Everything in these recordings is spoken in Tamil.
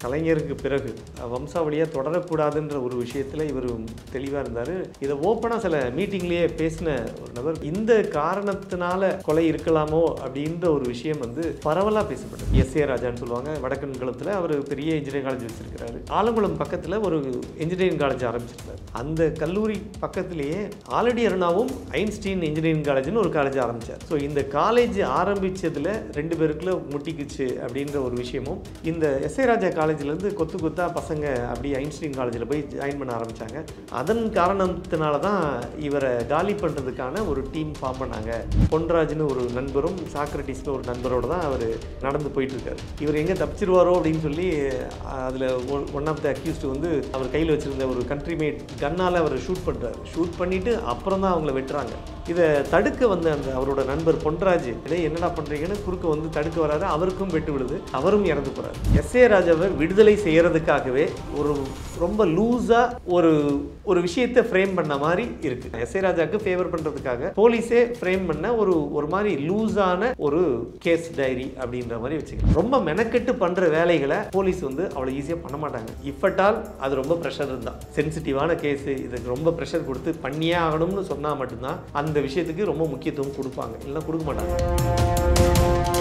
கலைஞருக்கு பிறகு வம்சாவளியாக தொடரக்கூடாதுன்ற ஒரு விஷயத்தில் இவர் தெளிவாக இருந்தார் இதை ஓப்பனாக சில மீட்டிங்லேயே பேசின ஒரு நபர் இந்த காரணத்தினால கொலை இருக்கலாமோ அப்படின்ற ஒரு விஷயம் வந்து பரவலாக பேசப்பட்டது எஸ் ஏ ராஜான்னு சொல்லுவாங்க வடக்கன் குளத்தில் அவர் பெரிய இன்ஜினியரிங் காலேஜ் வச்சிருக்கிறாரு ஆலங்குளம் பக்கத்தில் ஒரு இன்ஜினியரிங் காலேஜ் ஆரம்பிச்சிருந்தார் அந்த கல்லூரி பக்கத்திலேயே ஆல்ரெடி அருணாவும் ஐன்ஸ்டீன் இன்ஜினியரிங் காலேஜ்னு ஒரு காலேஜ் ஆரம்பித்தார் ஸோ இந்த காலேஜ் ஆரம்பித்ததில் ரெண்டு பேருக்குள்ள முட்டிக்குச்சு அப்படின்ற ஒரு விஷயமும் இந்த எஸ் ஏ ராஜா காலேஜ்லேருந்து கொத்து கொத்தா பசங்க அப்படியே ஐன்ஸ்டீன் காலேஜில் போய் ஜாயின் பண்ண ஆரம்பித்தாங்க அதன் காரணத்தினால தான் இவரை காலி பண்ணுறதுக்கான ஒரு டீம் ஃபார்ம் பண்ணாங்க பொன்ராஜ்னு ஒரு நண்பரும் சாக்ரட்டிஸ்னு ஒரு நண்பரோட தான் அவர் நடந்து போயிட்டு இருக்காரு இவர் எங்கே தப்பிச்சிருவாரோ அப்படின்னு சொல்லி அதில் ஒன் ஆஃப் த அக்யூஸ்டு வந்து அவர் கையில் வச்சிருந்த ஒரு கண்ட்ரி மேட் கன்னால் அவர் ஷூட் பண்ணுறாரு ஷூட் பண்ணிவிட்டு அப்புறம் தான் அவங்கள வெட்டுறாங்க இதை தடுக்க வந்த அந்த அவரோட நண்பர் பொன்ராஜ் இதை என்னடா பண்ணுறீங்கன்னு குறுக்க வந்து தடுக்க வராரு அவருக்கும் வெட்டு விடுது அவரும் இறந்து போகிறார் எஸ் ஏ ராஜாவை விடுதலை செய்யறதுக்காகவே ஒரு ரொம்ப லூஸாக ஒரு ஒரு விஷயத்தை ஃப்ரேம் பண்ண மாதிரி இருக்கு எஸ் ஏ ராஜாக்கு ஃபேவர் பண்ணுறதுக்காக போலீஸே ஃப்ரேம் பண்ண ஒரு ஒரு மாதிரி லூஸான ஒரு கேஸ் டைரி அப்படின்ற மாதிரி வச்சுக்கலாம் ரொம்ப மெனக்கெட்டு பண்ணுற வேலைகளை போலீஸ் வந்து அவ்வளோ ஈஸியாக பண்ண மாட்டாங்க இஃபட்டால் அது ரொம்ப ப்ரெஷர் இருந்தால் சென்சிட்டிவான கேஸு இதுக்கு ரொம்ப ப்ரெஷர் கொடுத்து பண்ணியே ஆகணும்னு சொன்னால் மட்டும்தான் அந்த விஷயத்துக்கு ரொம்ப முக்கியத்துவம் கொடுப்பாங்க இல்லைன்னா கொடுக்க மாட்டாங்க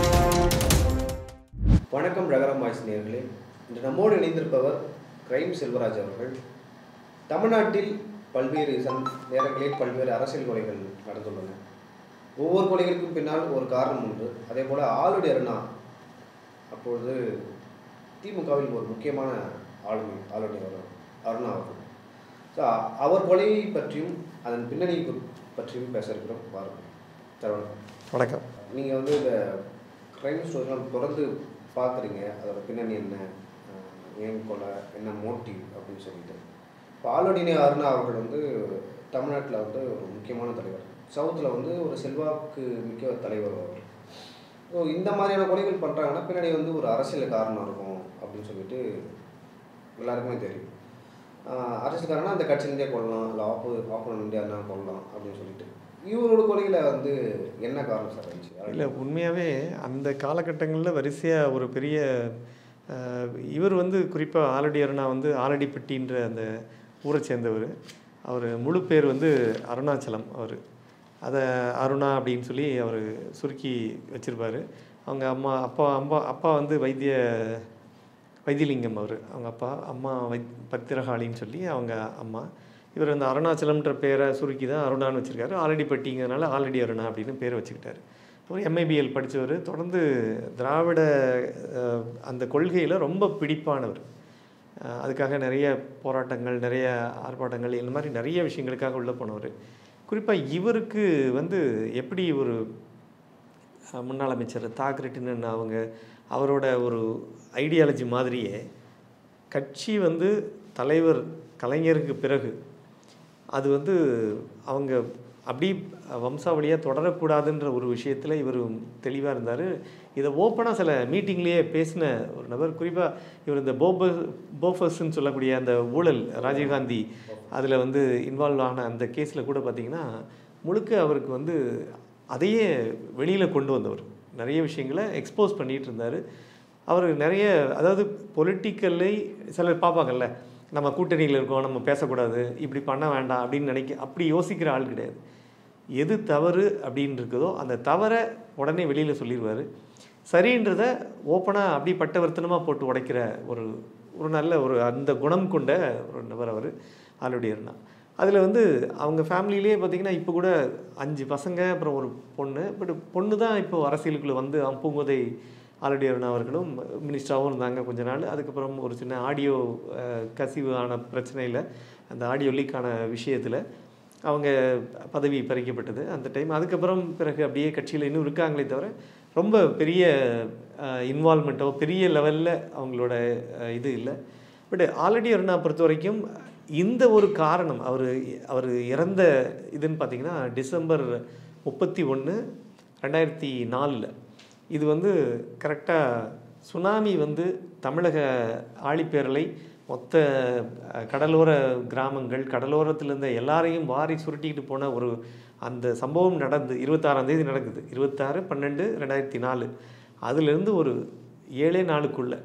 வணக்கம் ரகரம் வாய்ஸ் நேர்களே இன்று நம்மோடு இணைந்திருப்பவர் கிரைம் செல்வராஜ் அவர்கள் தமிழ்நாட்டில் பல்வேறு சந் நேரங்களில் பல்வேறு அரசியல் கொலைகள் நடந்துள்ளன ஒவ்வொரு கொலைகளுக்கும் பின்னால் ஒரு காரணம் உண்டு அதே போல் ஆளுடி அருணா அப்பொழுது திமுகவில் ஒரு முக்கியமான ஆளுமை ஆளுநை அவர் அருணா அவர்கள் ஸோ அவர் கொலையை பற்றியும் அதன் பின்னணி பற்றியும் பேச இருக்கிறோம் பாருங்கள் தருணம் வணக்கம் நீங்கள் வந்து இந்த க்ரைம் ஸ்டோரிலாம் தொடர்ந்து பார்க்குறீங்க அதோட பின்னணி என்ன அஹ் ஏன் கொலை என்ன மோட்டிவ் அப்படின்னு சொல்லிட்டு இப்போ ஆல்ரெடி அருணா அவர்கள் வந்து தமிழ்நாட்டில் வந்து ஒரு முக்கியமான தலைவர் சவுத்தில் வந்து ஒரு செல்வாக்கு மிக்க ஒரு தலைவர் அவர் ஸோ இந்த மாதிரியான கொலைகள் பண்ணுறாங்கன்னா பின்னாடி வந்து ஒரு அரசியல் காரணம் இருக்கும் அப்படின்னு சொல்லிட்டு எல்லாருக்குமே தெரியும் ஆஹ் அரசியல்காரனா அந்த கட்சியிலேருந்தே கொள்ளலாம் இல்லை ஆப்போ ஆப்போனண்டே அதனால் கொள்ளலாம் அப்படின்னு சொல்லிட்டு இவரோட கொலையில் வந்து என்ன காரணம் சார் இருந்துச்சு இல்லை உண்மையாகவே அந்த காலகட்டங்களில் வரிசையாக ஒரு பெரிய அஹ், இவர் வந்து குறிப்பாக ஆலடி அருணா வந்து ஆலடிப்பட்டின்ற அந்த ஊரை சேர்ந்தவர் அவர் முழு பேர் வந்து அருணாச்சலம் அவர் அதை அருணா அப்படின்னு சொல்லி அவர் சுருக்கி வச்சுருப்பார் அவங்க அம்மா அப்பா அம்மா அப்பா வந்து வைத்திய வைத்தியலிங்கம் அவர் அவங்க அப்பா அம்மா வை பத்திரகாளின்னு சொல்லி அவங்க அம்மா இவர் அந்த அருணாச்சலம்ன்ற பேரை சுருக்கி தான் அருணான்னு வச்சுருக்காரு ஆல்ரெடி பட்டிங்கிறதுனால ஆல்ரெடி அருணா அப்படின்னு பேர் வச்சுக்கிட்டாரு அவர் எம்ஐபிஎல் படித்தவர் தொடர்ந்து திராவிட அஹ், அந்த கொள்கையில் ரொம்ப பிடிப்பானவர் அஹ், அதுக்காக நிறைய போராட்டங்கள் நிறைய ஆர்ப்பாட்டங்கள் இந்த மாதிரி நிறைய விஷயங்களுக்காக உள்ளே போனவர் குறிப்பாக இவருக்கு வந்து எப்படி ஒரு அஹ், முன்னாள் அமைச்சர் தாக்கரெட்டினன் அவங்க அவரோட ஒரு ஐடியாலஜி மாதிரியே கட்சி வந்து தலைவர் கலைஞருக்கு பிறகு அது வந்து அவங்க அப்படி வம்சாவளியாக தொடரக்கூடாதுன்ற ஒரு விஷயத்தில் இவர் தெளிவாக இருந்தார் இதை ஓப்பனாக சில மீட்டிங்லேயே பேசின ஒரு நபர் குறிப்பாக இவர் இந்த போப போஃபர்ஸ்ன்னு சொல்லக்கூடிய அந்த ஊழல் ராஜீவ்காந்தி அதில் வந்து இன்வால்வ் ஆன அந்த கேஸில் கூட பார்த்திங்கன்னா முழுக்க அவருக்கு வந்து அதையே வெளியில் கொண்டு வந்தவர் நிறைய விஷயங்களை எக்ஸ்போஸ் பண்ணிகிட்டு இருந்தார் அவர் நிறைய அதாவது பொலிட்டிக்கலை சிலர் பார்ப்பாங்கல்ல நம்ம கூட்டணியில் இருக்கோம் நம்ம பேசக்கூடாது இப்படி பண்ண வேண்டாம் அப்படின்னு நினைக்க அப்படி யோசிக்கிற ஆள் கிடையாது எது தவறு அப்படின்னு இருக்குதோ அந்த தவறை உடனே வெளியில் சொல்லிடுவார் சரின்றதை ஓப்பனாக அப்படி பட்டவர்த்தனமாக போட்டு உடைக்கிற ஒரு ஒரு நல்ல ஒரு அந்த குணம் கொண்ட ஒரு நபர் அவர் ஆளுடையர்னா அதில் வந்து அவங்க ஃபேமிலியிலே பார்த்தீங்கன்னா இப்போ கூட அஞ்சு பசங்க அப்புறம் ஒரு பொண்ணு பட் பொண்ணு தான் இப்போ அரசியலுக்குள்ளே வந்து அவன் பூங்கோதை ஆல்ரெடி அருணா அவர்களும் மினிஸ்டராகவும் இருந்தாங்க கொஞ்ச நாள் அதுக்கப்புறம் ஒரு சின்ன ஆடியோ கசிவு ஆன பிரச்சனையில் அந்த ஆடியோ லீக் ஆன விஷயத்தில் அவங்க பதவி பறிக்கப்பட்டது அந்த டைம் அதுக்கப்புறம் பிறகு அப்படியே கட்சியில் இன்னும் இருக்காங்களே தவிர ரொம்ப பெரிய இன்வால்மெண்ட்டோ பெரிய லெவலில் அவங்களோட அஹ், இது இல்லை பட் ஆல்ரெடி அருணா பொறுத்த வரைக்கும் இந்த ஒரு காரணம் அவர் அவர் இறந்த இதுன்னு பார்த்தீங்கன்னா டிசம்பர் முப்பத்தி ஒன்று ரெண்டாயிரத்தி நாலில் இது வந்து கரெக்டாக சுனாமி வந்து தமிழக ஆழிப்பேரலை மொத்த அஹ், கடலோர கிராமங்கள் கடலோரத்தில் இருந்த எல்லாரையும் வாரி சுருட்டிக்கிட்டு போன ஒரு அந்த சம்பவம் நடந்து இருபத்தாறாம் தேதி நடக்குது இருபத்தாறு பன்னெண்டு ரெண்டாயிரத்தி நாலு அதுலேருந்து ஒரு ஏழே நாளுக்குள்ள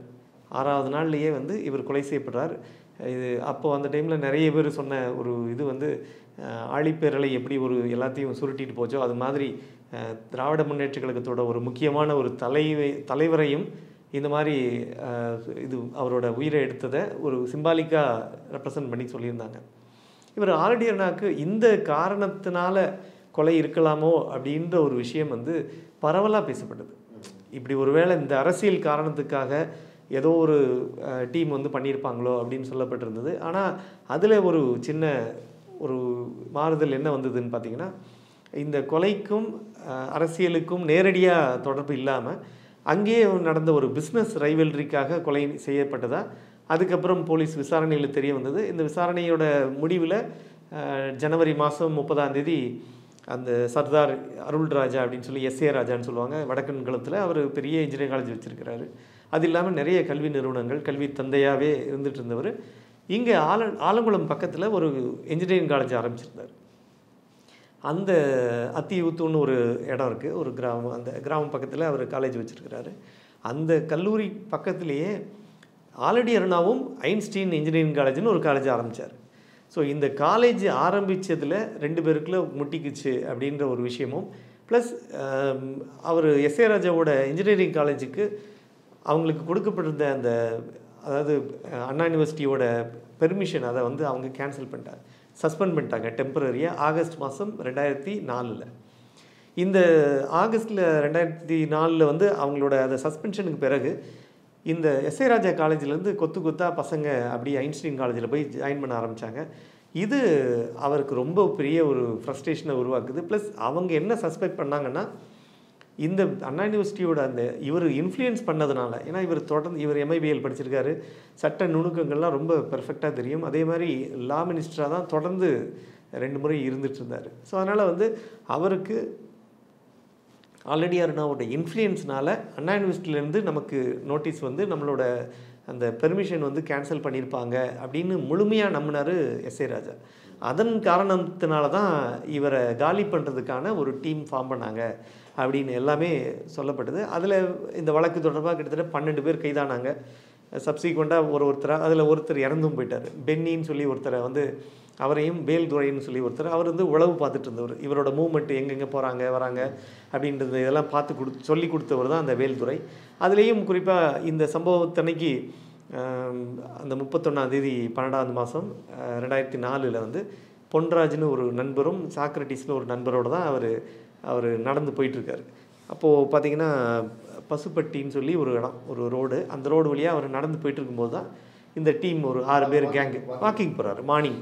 ஆறாவது நாள்லேயே வந்து இவர் கொலை செய்யப்படுறார் இது அப்போ அந்த டைமில் நிறைய பேர் சொன்ன ஒரு இது வந்து அஹ், ஆழிப்பேரலை எப்படி ஒரு எல்லாத்தையும் சுருட்டிட்டு போச்சோ அது மாதிரி அஹ், திராவிட முன்னேற்ற கழகத்தோட ஒரு முக்கியமான ஒரு தலைவை தலைவரையும் இந்த மாதிரி அஹ், இது அவரோட உயிரை எடுத்ததை ஒரு சிம்பாலிக்காக ரெப்ரசன்ட் பண்ணி சொல்லியிருந்தாங்க இவர் ஆல்ரெடி அண்ணாக்கு இந்த காரணத்தினால கொலை இருக்கலாமோ அப்படின்ற ஒரு விஷயம் வந்து பரவலாக பேசப்பட்டது இப்படி ஒருவேளை இந்த அரசியல் காரணத்துக்காக ஏதோ ஒரு டீம் வந்து பண்ணியிருப்பாங்களோ அப்படின்னு சொல்லப்பட்டிருந்தது ஆனால் அதில் ஒரு சின்ன ஒரு மாறுதல் என்ன வந்ததுன்னு பார்த்தீங்கன்னா இந்த கொலைக்கும் அஹ், அரசியலுக்கும் நேரடியாக தொடர்பு இல்லாமல் அங்கேயே நடந்த ஒரு பிஸ்னஸ் ரைவல்ரிக்காக கொலை செய்யப்பட்டதா அதுக்கப்புறம் போலீஸ் விசாரணையில் தெரிய வந்தது இந்த விசாரணையோட முடிவில் ஜனவரி மாதம் முப்பதாம் தேதி அந்த சர்தார் அருள் ராஜா அப்படின்னு சொல்லி எஸ்ஏ ராஜான்னு சொல்லுவாங்க வடக்கன் களத்தில் அவர் பெரிய இன்ஜினியரிங் காலேஜ் வச்சுருக்கிறாரு அது இல்லாமல் நிறைய கல்வி நிறுவனங்கள் கல்வி தந்தையாகவே இருந்துட்டு இருந்தவர் இங்கே ஆல ஆலங்குளம் பக்கத்தில் ஒரு இன்ஜினியரிங் காலேஜ் ஆரம்பிச்சிருந்தார் அந்த அத்தியூத்துன்னு ஒரு இடம் இருக்குது ஒரு கிராமம் அந்த கிராமம் பக்கத்தில் அவர் காலேஜ் வச்சுருக்கிறாரு அந்த கல்லூரி பக்கத்துலேயே ஆல்ரெடி அருணாவும் ஐன்ஸ்டீன் இன்ஜினியரிங் காலேஜ்னு ஒரு காலேஜ் ஆரம்பித்தார் ஸோ இந்த காலேஜ் ஆரம்பித்ததில் ரெண்டு பேருக்குள்ள முட்டிக்குச்சு அப்படின்ற ஒரு விஷயமும் ப்ளஸ் அவர் எஸ்ஏ ராஜாவோட இன்ஜினியரிங் காலேஜுக்கு அவங்களுக்கு கொடுக்கப்பட்டிருந்த அந்த அதாவது அஹ், அண்ணா யூனிவர்சிட்டியோட பெர்மிஷன் அதை வந்து அவங்க கேன்சல் பண்ணிட்டாங்க சஸ்பெண்ட் பண்ணிட்டாங்க டெம்பரரியாக ஆகஸ்ட் மாதம் ரெண்டாயிரத்தி நாலில் இந்த ஆகஸ்டில் ரெண்டாயிரத்தி நாலில் வந்து அவங்களோட அந்த சஸ்பென்ஷனுக்கு பிறகு இந்த எஸ்ஏ ராஜா காலேஜ்லேருந்து கொத்து கொத்தா பசங்க அப்படியே ஐன்ஸ்டீன் காலேஜில் போய் ஜாயின் பண்ண ஆரம்பித்தாங்க இது அவருக்கு ரொம்ப பெரிய ஒரு ஃப்ரஸ்ட்ரேஷனை உருவாக்குது ப்ளஸ் அவங்க என்ன சஸ்பெக்ட் பண்ணாங்கன்னா இந்த அண்ணா யூனிவர்சிட்டியோட அந்த இவர் இன்ஃப்ளூயன்ஸ் பண்ணதுனால ஏன்னா இவர் தொடர்ந்து இவர் எம்ஐபிஎல் படிச்சிருக்காரு சட்ட நுணுக்கங்கள்லாம் ரொம்ப பெர்ஃபெக்டாக தெரியும் அதே மாதிரி லா மினிஸ்டராக தான் தொடர்ந்து ரெண்டு முறை இருந்துட்டு இருந்தார் ஸோ அதனால் வந்து அவருக்கு ஆல்ரெடி அருணாவோட இன்ஃப்ளூயன்ஸ்னால அண்ணா யூனிவர்சிட்டியிலேருந்து நமக்கு நோட்டீஸ் வந்து நம்மளோட அந்த பெர்மிஷன் வந்து கேன்சல் பண்ணியிருப்பாங்க அப்படின்னு முழுமையாக நம்பினார் எஸ் ஏ ராஜா அதன் காரணத்தினால தான் இவரை காலி பண்ணுறதுக்கான ஒரு டீம் ஃபார்ம் பண்ணாங்க அப்படின்னு எல்லாமே சொல்லப்பட்டது அதில் இந்த வழக்கு தொடர்பாக கிட்டத்தட்ட பன்னெண்டு பேர் கைதானாங்க சப்சீக்வெண்ட்டாக ஒரு ஒருத்தராக அதில் ஒருத்தர் இறந்தும் போயிட்டார் பென்னின்னு சொல்லி ஒருத்தரை வந்து அவரையும் வேல்துரைன்னு சொல்லி ஒருத்தர் அவர் வந்து உளவு பார்த்துட்டு இருந்தவர் இவரோட மூமெண்ட் எங்கெங்கே போகிறாங்க வராங்க அப்படின்றது இதெல்லாம் பார்த்து கொடு சொல்லி கொடுத்தவர் தான் அந்த வேல்துரை அதுலேயும் குறிப்பாக இந்த சம்பவத்தன்னைக்கு ஆம், அந்த முப்பத்தொன்னாம் தேதி பன்னெண்டாவது மாதம் ரெண்டாயிரத்தி நாலில் வந்து பொன்ராஜ்னு ஒரு நண்பரும் சாக்ரட்டிஸ்னு ஒரு நண்பரோடு தான் அவர் அவர் நடந்து போயிட்டுருக்காரு அப்போது பார்த்தீங்கன்னா பசுப்பட்டின்னு சொல்லி ஒரு இடம் ஒரு ரோடு அந்த ரோடு வழியாக அவர் நடந்து போயிட்டு இருக்கும்போது தான் இந்த டீம் ஒரு ஆறு பேர் கேங்கு வாக்கிங் போகிறாரு மார்னிங்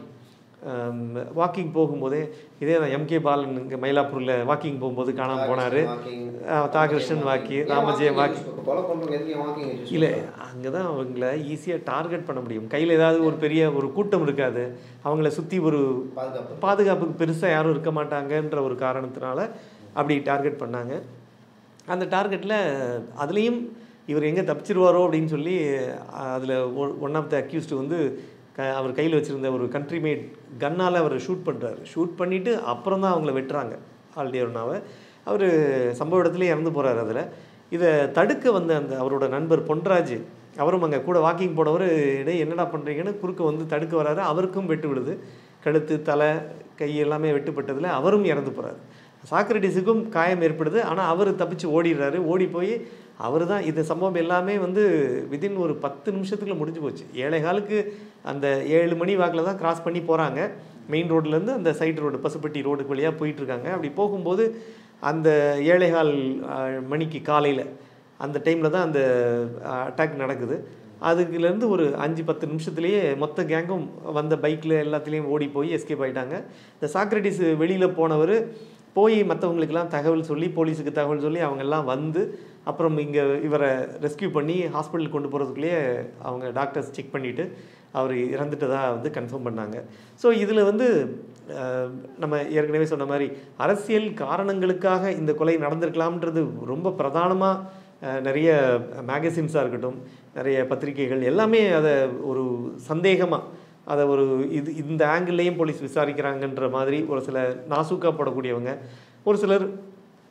வாக்கிங் போகும்போதே இதே தான் எம்கே பாலன் இங்கே மயிலாப்பூரில் வாக்கிங் போகும்போது காணாமல் போனார் தாகிருஷ்ணன் வாக்கி ராமஜெயம் வாக்கி கொலை பண்ணுறவங்க எதுக்கு வாக்கிங் யூஸ் இல்லை அங்கே தான் அவங்கள ஈஸியாக டார்கெட் பண்ண முடியும் கையில் ஏதாவது ஒரு பெரிய ஒரு கூட்டம் இருக்காது அவங்கள சுற்றி ஒரு பாதுகாப்பு பாதுகாப்புக்கு பெருசாக யாரும் இருக்க மாட்டாங்கன்ற ஒரு காரணத்தினால அப்படி டார்கெட் பண்ணாங்க அந்த டார்கெட்டில் அதுலேயும் இவர் எங்கே தப்பிச்சிருவாரோ அப்படின்னு சொல்லி அதில் ஒன் ஆஃப் த அக்யூஸ்டு வந்து க அவர் கையில் வச்சுருந்த ஒரு கண்ட்ரி மேட் கன்னால் அவர் ஷூட் பண்ணுறாரு ஷூட் பண்ணிவிட்டு அப்புறம் தான் அவங்கள வெட்டுறாங்க ஆல்ரெடி அருணாவை அவர் சம்பவ இடத்துலேயே இறந்து போகிறார் அதில் இதை தடுக்க வந்த அந்த அவரோட நண்பர் பொன்ராஜ் அவரும் அங்கே கூட வாக்கிங் போனவர் இடையே என்னடா பண்ணுறீங்கன்னு குறுக்க வந்து தடுக்க வராரு அவருக்கும் வெட்டு விடுது கழுத்து தலை கை எல்லாமே வெட்டுப்பட்டதில் அவரும் இறந்து போகிறாரு சாக்ரட்டிஸுக்கும் காயம் ஏற்படுது ஆனால் அவர் தப்பிச்சு ஓடிடுறாரு ஓடி போய் அவர் தான் இந்த சம்பவம் எல்லாமே வந்து விதின் ஒரு பத்து நிமிஷத்துக்குள்ள முடிஞ்சு போச்சு ஏழை காலுக்கு அந்த ஏழு மணி வாக்கில் தான் கிராஸ் பண்ணி போகிறாங்க மெயின் ரோட்லேருந்து அந்த சைடு ரோடு பசுப்பட்டி ரோடுக்கு வழியாக போயிட்டுருக்காங்க அப்படி போகும்போது அந்த ஏழைகால் அஹ், மணிக்கு காலையில் அந்த டைமில் தான் அந்த அட்டாக் நடக்குது அதுக்குலேருந்து ஒரு அஞ்சு பத்து நிமிஷத்துலேயே மொத்த கேங்கும் வந்த பைக்கில் எல்லாத்துலேயும் ஓடி போய் எஸ்கேப் ஆகிட்டாங்க இந்த சாக்ரட்டிஸ் வெளியில் போனவர் போய் மற்றவங்களுக்கெல்லாம் தகவல் சொல்லி போலீஸுக்கு தகவல் சொல்லி அவங்க எல்லாம் வந்து அப்புறம் இங்கே இவரை ரெஸ்க்யூ பண்ணி ஹாஸ்பிட்டல் கொண்டு போகிறதுக்குள்ளேயே அவங்க டாக்டர்ஸ் செக் பண்ணிவிட்டு அவர் இறந்துட்டதா வந்து கன்ஃபார்ம் பண்ணாங்க ஸோ இதில் வந்து அஹ், நம்ம ஏற்கனவே சொன்ன மாதிரி அரசியல் காரணங்களுக்காக இந்த கொலை நடந்திருக்கலாம்ன்றது ரொம்ப பிரதானமாக நிறைய மேகசின்ஸாக இருக்கட்டும் நிறைய பத்திரிகைகள் எல்லாமே அதை ஒரு சந்தேகமாக அதை ஒரு இது இந்த ஆங்கிள்லேயும் போலீஸ் விசாரிக்கிறாங்கன்ற மாதிரி ஒரு சில நாசூக்கா போடக்கூடியவங்க ஒரு சிலர்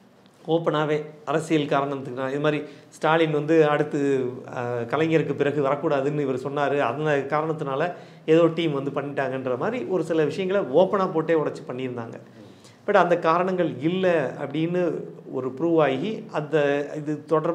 ஓப்பனாகவே அரசியல் காரணத்துக்கு நான் இது மாதிரி ஸ்டாலின் வந்து அடுத்து அஹ், கலைஞருக்கு பிறகு வரக்கூடாதுன்னு இவர் சொன்னார் அந்த காரணத்தினால ஏதோ டீம் வந்து பண்ணிட்டாங்கன்ற மாதிரி ஒரு சில விஷயங்களை ஓப்பனாக போட்டே உடச்சி பண்ணியிருந்தாங்க பட் அந்த காரணங்கள் இல்லை அப்படின்னு ஒரு ப்ரூவ் ஆகி அந்த இது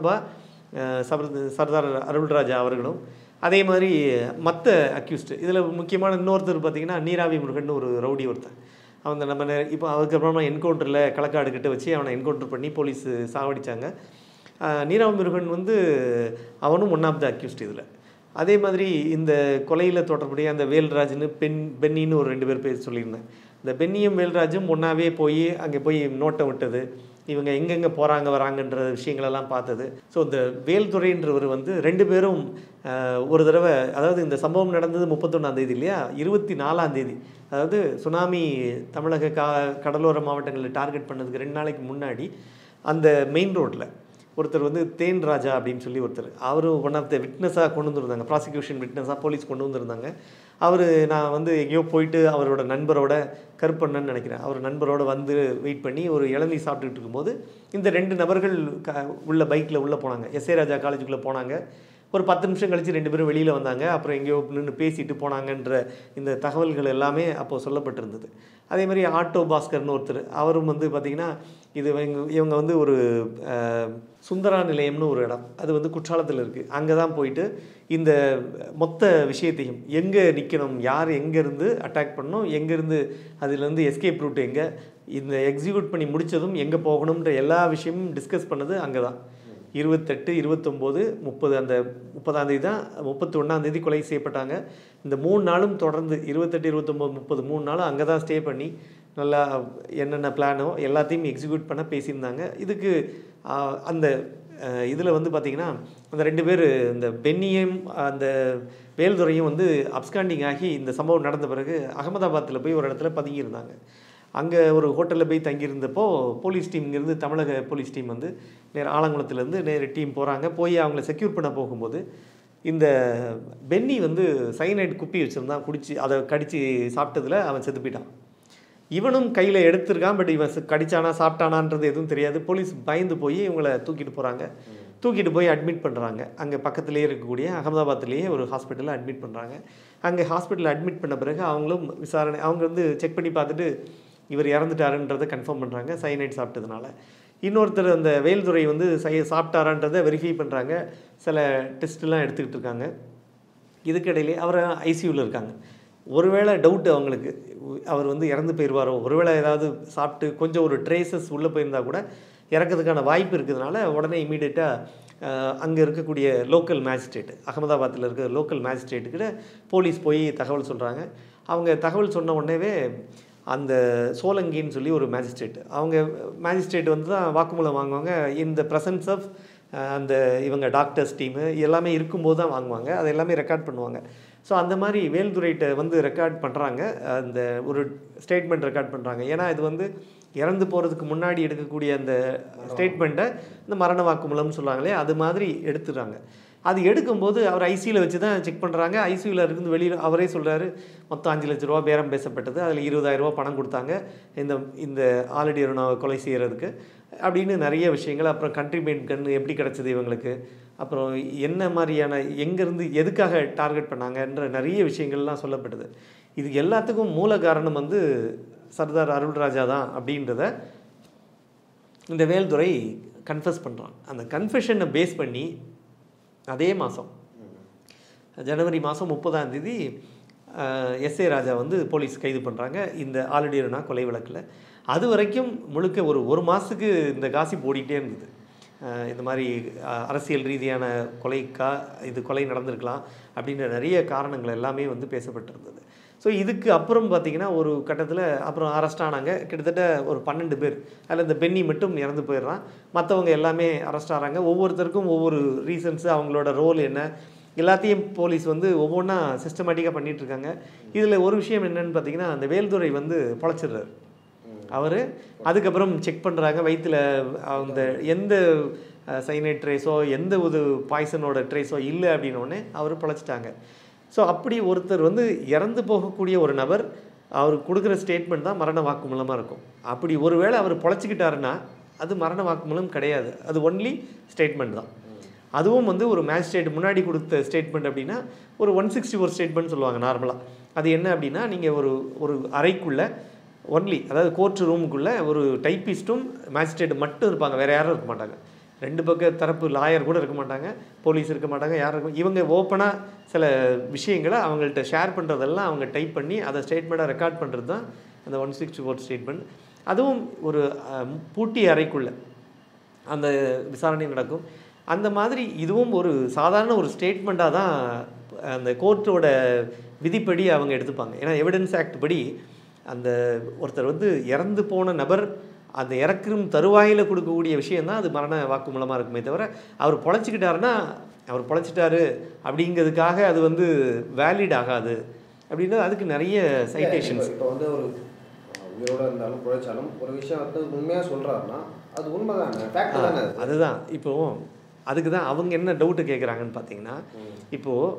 தொடர்பாக சபர் சர்தார் அருள்ராஜா அவர்களும் அதே மாதிரி மற்ற அக்யூஸ்டு இதில் முக்கியமான இன்னொருத்தர் பார்த்தீங்கன்னா நீராவி முருகன் ஒரு ரவுடி ஒருத்தன் அவங்க நம்ம நெ- இப்போ அதுக்கப்புறமா என்கவுண்டரில் களக்காடு கிட்ட வச்சு அவனை என்கவுண்டர் பண்ணி போலீஸ் சாவடிச்சாங்க ஆஹ் நீராவி முருகன் வந்து அவனும் ஒன் ஆஃப் த அக்யூஸ்ட் இதில் அதே மாதிரி இந்த கொலையில் தொடர்புடைய அந்த வேல்ராஜ்னு பெண் பென்னின்னு ஒரு ரெண்டு பேர் பேர் சொல்லியிருந்தேன் இந்த பென்னியும் வேல்ராஜும் ஒன்றாவே போய் அங்கே போய் நோட்டை விட்டது இவங்க எங்கெங்கே போகிறாங்க வராங்கன்ற விஷயங்களெல்லாம் பார்த்தது ஸோ இந்த வேல்துறைன்றவர் வந்து ரெண்டு பேரும் ஆஹ், ஒரு தடவை அதாவது இந்த சம்பவம் நடந்தது முப்பத்தொன்னாம் தேதி இல்லையா இருபத்தி நாலாம் தேதி அதாவது சுனாமி தமிழக கா கடலோர மாவட்டங்களில் டார்கெட் பண்ணதுக்கு ரெண்டு நாளைக்கு முன்னாடி அந்த மெயின் ரோட்டில் ஒருத்தர் வந்து தேன் ராஜா அப்படின்னு சொல்லி ஒருத்தர் அவரும் ஒன் ஆஃப் த விட்னஸாக கொண்டு வந்திருந்தாங்க ப்ராசிக்யூஷன் விட்னஸாக போலீஸ் கொண்டு வந்திருந்தாங்க அவர் நான் வந்து எங்கேயோ போயிட்டு அவரோட நண்பரோட கருப்பண்ணன்னு நினைக்கிறேன் அவர் நண்பரோட வந்து வெயிட் பண்ணி ஒரு இளநீ சாப்பிட்டுட்டு இருக்கும்போது இந்த ரெண்டு நபர்கள் க உள்ள பைக்கில் உள்ளே போனாங்க எஸ்ஏ ராஜா காலேஜுக்குள்ளே போனாங்க ஒரு பத்து நிமிஷம் கழித்து ரெண்டு பேரும் வெளியில் வந்தாங்க அப்புறம் எங்கேயோ நின்று பேசிட்டு போனாங்கன்ற இந்த தகவல்கள் எல்லாமே அப்போது சொல்லப்பட்டிருந்தது அதே மாதிரி ஆட்டோ பாஸ்கர்னு ஒருத்தர் அவரும் வந்து பார்த்திங்கன்னா இது இவங்க இவங்க வந்து ஒரு அஹ், சுந்தரா நிலையம்னு ஒரு இடம் அது வந்து குற்றாலத்தில் இருக்குது அங்கே தான் போயிட்டு இந்த மொத்த விஷயத்தையும் எங்கே நிற்கணும் யார் எங்கேருந்து அட்டாக் பண்ணணும் எங்கேருந்து அதுலேருந்து எஸ்கேப் ரூட் எங்கே இந்த எக்ஸிக்யூட் பண்ணி முடித்ததும் எங்கே போகணுன்ற எல்லா விஷயமும் டிஸ்கஸ் பண்ணது அங்கே தான் இருபத்தெட்டு இருபத்தொம்போது முப்பது அந்த முப்பதாம் தேதி தான் முப்பத்தி ஒன்றாந்தேதி கொலை செய்யப்பட்டாங்க இந்த மூணு நாளும் தொடர்ந்து இருபத்தெட்டு இருபத்தொம்போது முப்பது மூணு நாளும் அங்கே தான் ஸ்டே பண்ணி நல்லா என்னென்ன பிளானோ எல்லாத்தையும் எக்ஸிக்யூட் பண்ண பேசியிருந்தாங்க இதுக்கு ஆஹ், அந்த இதில் வந்து பார்த்திங்கன்னா அந்த ரெண்டு பேர் இந்த பென்னியும் அந்த வேல்துறையும் வந்து அப்ஸ்காண்டிங் ஆகி இந்த சம்பவம் நடந்த பிறகு அகமதாபாத்தில் போய் ஒரு இடத்துல பதுங்கியிருந்தாங்க அங்கே ஒரு ஹோட்டலில் போய் தங்கியிருந்தப்போ போலீஸ் டீம் இங்கேருந்து தமிழக போலீஸ் டீம் வந்து நேர் ஆலங்குளத்துலேருந்து நேரு டீம் போகிறாங்க போய் அவங்கள செக்யூர் பண்ண போகும்போது இந்த பென்னி வந்து சைனைட் குப்பி வச்சுருந்தான் குடிச்சு அதை கடித்து சாப்பிட்டதுல அவன் செத்து போயிட்டான் இவனும் கையில் எடுத்திருக்கான் பட் இவன் ச- கடிச்சானா சாப்பிட்டானான்றது எதுவும் தெரியாது போலீஸ் பயந்து போய் இவங்களை தூக்கிட்டு போகிறாங்க தூக்கிட்டு போய் அட்மிட் பண்ணுறாங்க அங்கே பக்கத்துலேயே இருக்கக்கூடிய அகமதாபாத்லேயே ஒரு ஹாஸ்பிட்டலில் அட்மிட் பண்ணுறாங்க அங்கே ஹாஸ்பிட்டலில் அட்மிட் பண்ண பிறகு அவங்களும் விசாரணை அவங்க வந்து செக் பண்ணி பார்த்துட்டு இவர் இறந்துட்டாருன்றதை கன்ஃபார்ம் பண்ணுறாங்க சைனைட் சாப்பிட்டதுனால இன்னொருத்தர் அந்த வேல்துறை வந்து சை சாப்பிட்டாரான்றதை வெரிஃபை பண்ணுறாங்க சில டெஸ்ட்லாம் எடுத்துக்கிட்டு இருக்காங்க இதுக்கிடையிலே அவர் ஐசியூவில் இருக்காங்க ஒருவேளை டவுட் அவங்களுக்கு உ- அவர் வந்து இறந்து போயிடுவாரோ ஒருவேளை ஏதாவது சாப்பிட்டு கொஞ்சம் ஒரு ட்ரேசஸ் உள்ளே போயிருந்தா கூட இறக்கிறதுக்கான வாய்ப்பு இருக்கிறதுனால உடனே இமீடியட்டாக அங்கே இருக்கக்கூடிய லோக்கல் மேஜிஸ்ட்ரேட் அகமதாபாத்தில் இருக்கிற லோக்கல் மேஜிஸ்ட்ரேட்டுக்கிட்ட போலீஸ் போய் தகவல் சொல்கிறாங்க அவங்க தகவல் சொன்ன உடனேவே அந்த சோலங்கின்னு சொல்லி ஒரு மேஜிஸ்ட்ரேட் அவங்க மேஜிஸ்ட்ரேட் வந்து தான் வாக்குமூலம் வாங்குவாங்க இந்த ப்ரெசன்ஸ் ஆஃப் அந்த இவங்க டாக்டர்ஸ் டீமு எல்லாமே இருக்கும்போது தான் வாங்குவாங்க அதை எல்லாமே ரெக்கார்ட் பண்ணுவாங்க ஸோ அந்த மாதிரி வேல்துறைகிட்ட வந்து ரெக்கார்ட் பண்ணுறாங்க அந்த ஒரு ஸ்டேட்மெண்ட் ரெக்கார்ட் பண்ணுறாங்க ஏன்னா இது வந்து இறந்து போகிறதுக்கு முன்னாடி எடுக்கக்கூடிய அந்த ஸ்டேட்மெண்ட்டை இந்த மரண வாக்குமூலம்னு சொல்லுவாங்களே அது மாதிரி எடுத்துடுறாங்க அது எடுக்கும்போது அவர் ஐசியில் வச்சு தான் செக் பண்ணுறாங்க ஐசியூவில் இருந்து வெளியில் அவரே சொல்கிறாரு மொத்தம் அஞ்சு லட்ச ரூபா பேரம் பேசப்பட்டது அதில் இருபதாயிரம் ரூபா பணம் கொடுத்தாங்க இந்த இந்த ஆல்ரெடி அருணாவை கொலை செய்கிறதுக்கு அப்படின்னு நிறைய விஷயங்கள் அப்புறம் கண்ட்ரி பெயின் கன் எப்படி கிடச்சிது இவங்களுக்கு அப்புறம் என்ன மாதிரியான எங்கேருந்து எதுக்காக டார்கெட் பண்ணாங்கன்ற நிறைய விஷயங்கள்லாம் சொல்லப்பட்டது இது எல்லாத்துக்கும் மூல காரணம் வந்து சர்தார் அருள்ராஜா தான் அப்படின்றத இந்த வேல்துறை கன்ஃபஸ் பண்ணுறான் அந்த கன்ஃபெஷனை பேஸ் பண்ணி அதே மாதம் ஜனவரி மாதம் முப்பதாம் தேதி எஸ்ஏ ராஜா வந்து போலீஸ் கைது பண்ணுறாங்க இந்த ஆல்ரெடி கொலை வழக்கில் அது வரைக்கும் முழுக்க ஒரு ஒரு மாதத்துக்கு இந்த காசிப் ஓடிக்கிட்டே இருந்தது அஹ் இந்த மாதிரி அஹ், அரசியல் ரீதியான கொலைக்கா இது கொலை நடந்திருக்கலாம் அப்படின்ற நிறைய காரணங்கள் எல்லாமே வந்து பேசப்பட்டிருந்தது ஸோ இதுக்கு அப்புறம் பார்த்தீங்கன்னா ஒரு கட்டத்தில் அப்புறம் அரெஸ்ட் ஆனாங்க கிட்டத்தட்ட ஒரு பன்னெண்டு பேர் அதில் இந்த பென்னி மட்டும் இறந்து போயிடுறான் மற்றவங்க எல்லாமே அரெஸ்ட் ஆகிறாங்க ஒவ்வொருத்தருக்கும் ஒவ்வொரு ரீசன்ஸு அவங்களோட ரோல் என்ன எல்லாத்தையும் போலீஸ் வந்து ஒவ்வொன்றா சிஸ்டமேட்டிக்காக பண்ணிட்டு இருக்காங்க இதில் ஒரு விஷயம் என்னன்னு பார்த்தீங்கன்னா அந்த வேல்துறை வந்து பொழைச்சிடுறாரு அவர் அதுக்கப்புறம் செக் பண்ணுறாங்க வயிற்றுல அந்த எந்த சைனைட் ட்ரேஸோ எந்த ஒரு பாய்சனோட ட்ரேஸோ இல்லை அப்படின்னோடனே அவர் பொழைச்சிட்டாங்க ஸோ அப்படி ஒருத்தர் வந்து இறந்து போகக்கூடிய ஒரு நபர் அவர் கொடுக்குற ஸ்டேட்மெண்ட் தான் மரண வாக்குமூலமாக இருக்கும் அப்படி ஒருவேளை அவர் பொழைச்சிக்கிட்டாருன்னா அது மரண வாக்குமூலம் கிடையாது அது ஒன்லி ஸ்டேட்மெண்ட் தான் அதுவும் வந்து ஒரு மேஜிஸ்ட்ரேட் முன்னாடி கொடுத்த ஸ்டேட்மெண்ட் அப்படின்னா ஒரு ஒன் சிக்ஸ்டி ஒரு ஸ்டேட்மெண்ட் சொல்லுவாங்க நார்மலாக அது என்ன அப்படின்னா நீங்கள் ஒரு ஒரு அறைக்குள்ளே ஒன்லி அதாவது கோர்ட் ரூமுக்குள்ளே ஒரு டைப்பிஸ்ட்டும் மேஜிஸ்ட்ரேட் மட்டும் இருப்பாங்க வேறு யாரும் இருக்க மாட்டாங்க ரெண்டு பக்க தரப்பு லாயர் கூட இருக்க மாட்டாங்க போலீஸ் இருக்க மாட்டாங்க யாரும் இருக்க இவங்க ஓப்பனாக சில விஷயங்களை அவங்கள்ட்ட ஷேர் பண்ணுறதெல்லாம் அவங்க டைப் பண்ணி அதை ஸ்டேட்மெண்ட்டாக ரெக்கார்ட் பண்ணுறது தான் அந்த ஒன் சிக்ஸ்டி ஃபோர் ஸ்டேட்மெண்ட் அதுவும் ஒரு அஹ், பூட்டி அறைக்குள்ளே அந்த விசாரணை நடக்கும் அந்த மாதிரி இதுவும் ஒரு சாதாரண ஒரு ஸ்டேட்மெண்ட்டாக தான் அந்த கோர்ட்டோட விதிப்படி அவங்க எடுத்துப்பாங்க ஏன்னா எவிடன்ஸ் ஆக்ட் படி அந்த ஒருத்தர் வந்து இறந்து போன நபர் அந்த இறக்கும் தருவாயில் கொடுக்கக்கூடிய விஷயந்தான் அது மரண வாக்குமூலமாக இருக்குமே தவிர அவர் பொழைச்சிக்கிட்டாருன்னா அவர் பொழைச்சிட்டாரு அப்படிங்கிறதுக்காக அது வந்து வேலிட் ஆகாது அப்படின்னா அதுக்கு நிறைய சைட்டேஷன்ஸ் இப்போ வந்து ஒரு அஹ், உயிரோட இருந்தாலும் பிழைச்சாலும் ஒரு விஷயம் வந்து உண்மையாக சொல்கிறாருன்னா அது உண்மை தானே ஃபேக்ட் தானே அது அதுதான் இப்போ அதுக்கு தான் அவங்க என்ன டவுட்டு கேட்குறாங்கன்னு பார்த்தீங்கன்னா இப்போது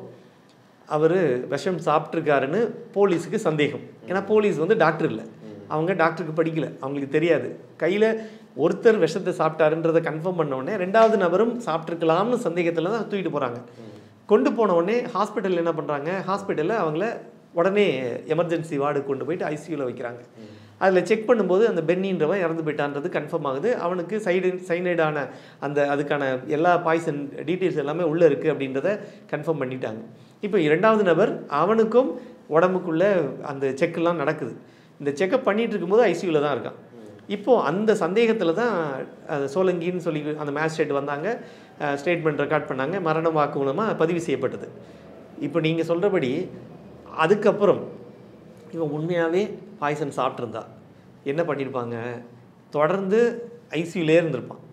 அவர் விஷம் சாப்பிட்ருக்காருன்னு போலீஸுக்கு சந்தேகம் ஏன்னா போலீஸ் வந்து டாக்டர் இல்லை அவங்க டாக்டருக்கு படிக்கல அவங்களுக்கு தெரியாது கையில் ஒருத்தர் விஷத்தை சாப்பிட்டாருன்றதை கன்ஃபார்ம் பண்ண உடனே ரெண்டாவது நபரும் சாப்பிட்ருக்கலாம்னு சந்தேகத்தில் தான் தூக்கிட்டு போகிறாங்க கொண்டு போன உடனே ஹாஸ்பிட்டலில் என்ன பண்ணுறாங்க ஹாஸ்பிட்டலில் அவங்கள உடனே எமர்ஜென்சி வார்டுக்கு கொண்டு போயிட்டு ஐசியூவில் வைக்கிறாங்க அதில் செக் பண்ணும்போது அந்த பென்னின்றவன் இறந்து போயிட்டான்றது கன்ஃபார்ம் ஆகுது அவனுக்கு சைடு சைனைடான அந்த அதுக்கான எல்லா பாய்சன் டீட்டெயில்ஸ் எல்லாமே உள்ளே இருக்குது அப்படின்றத கன்ஃபார்ம் பண்ணிட்டாங்க இப்போ இரண்டாவது நபர் அவனுக்கும் உடம்புக்குள்ளே அந்த செக்கெல்லாம் நடக்குது இந்த செக்கப் பண்ணிட்டு இருக்கும்போது ஐசியூவில் தான் இருக்கான் இப்போது அந்த சந்தேகத்தில் தான் அது சோலங்கின்னு சொல்லி அந்த மேஜிஸ்ட்ரேட் வந்தாங்க ஸ்டேட்மெண்ட் ரெக்கார்ட் பண்ணாங்க மரண வாக்கு மூலமாக பதிவு செய்யப்பட்டது இப்போ நீங்கள் சொல்கிறபடி அதுக்கப்புறம் இவன் உண்மையாகவே பாய்சன் சாப்பிட்ருந்தா என்ன பண்ணியிருப்பாங்க தொடர்ந்து ஐசியூலே இருந்திருப்பான்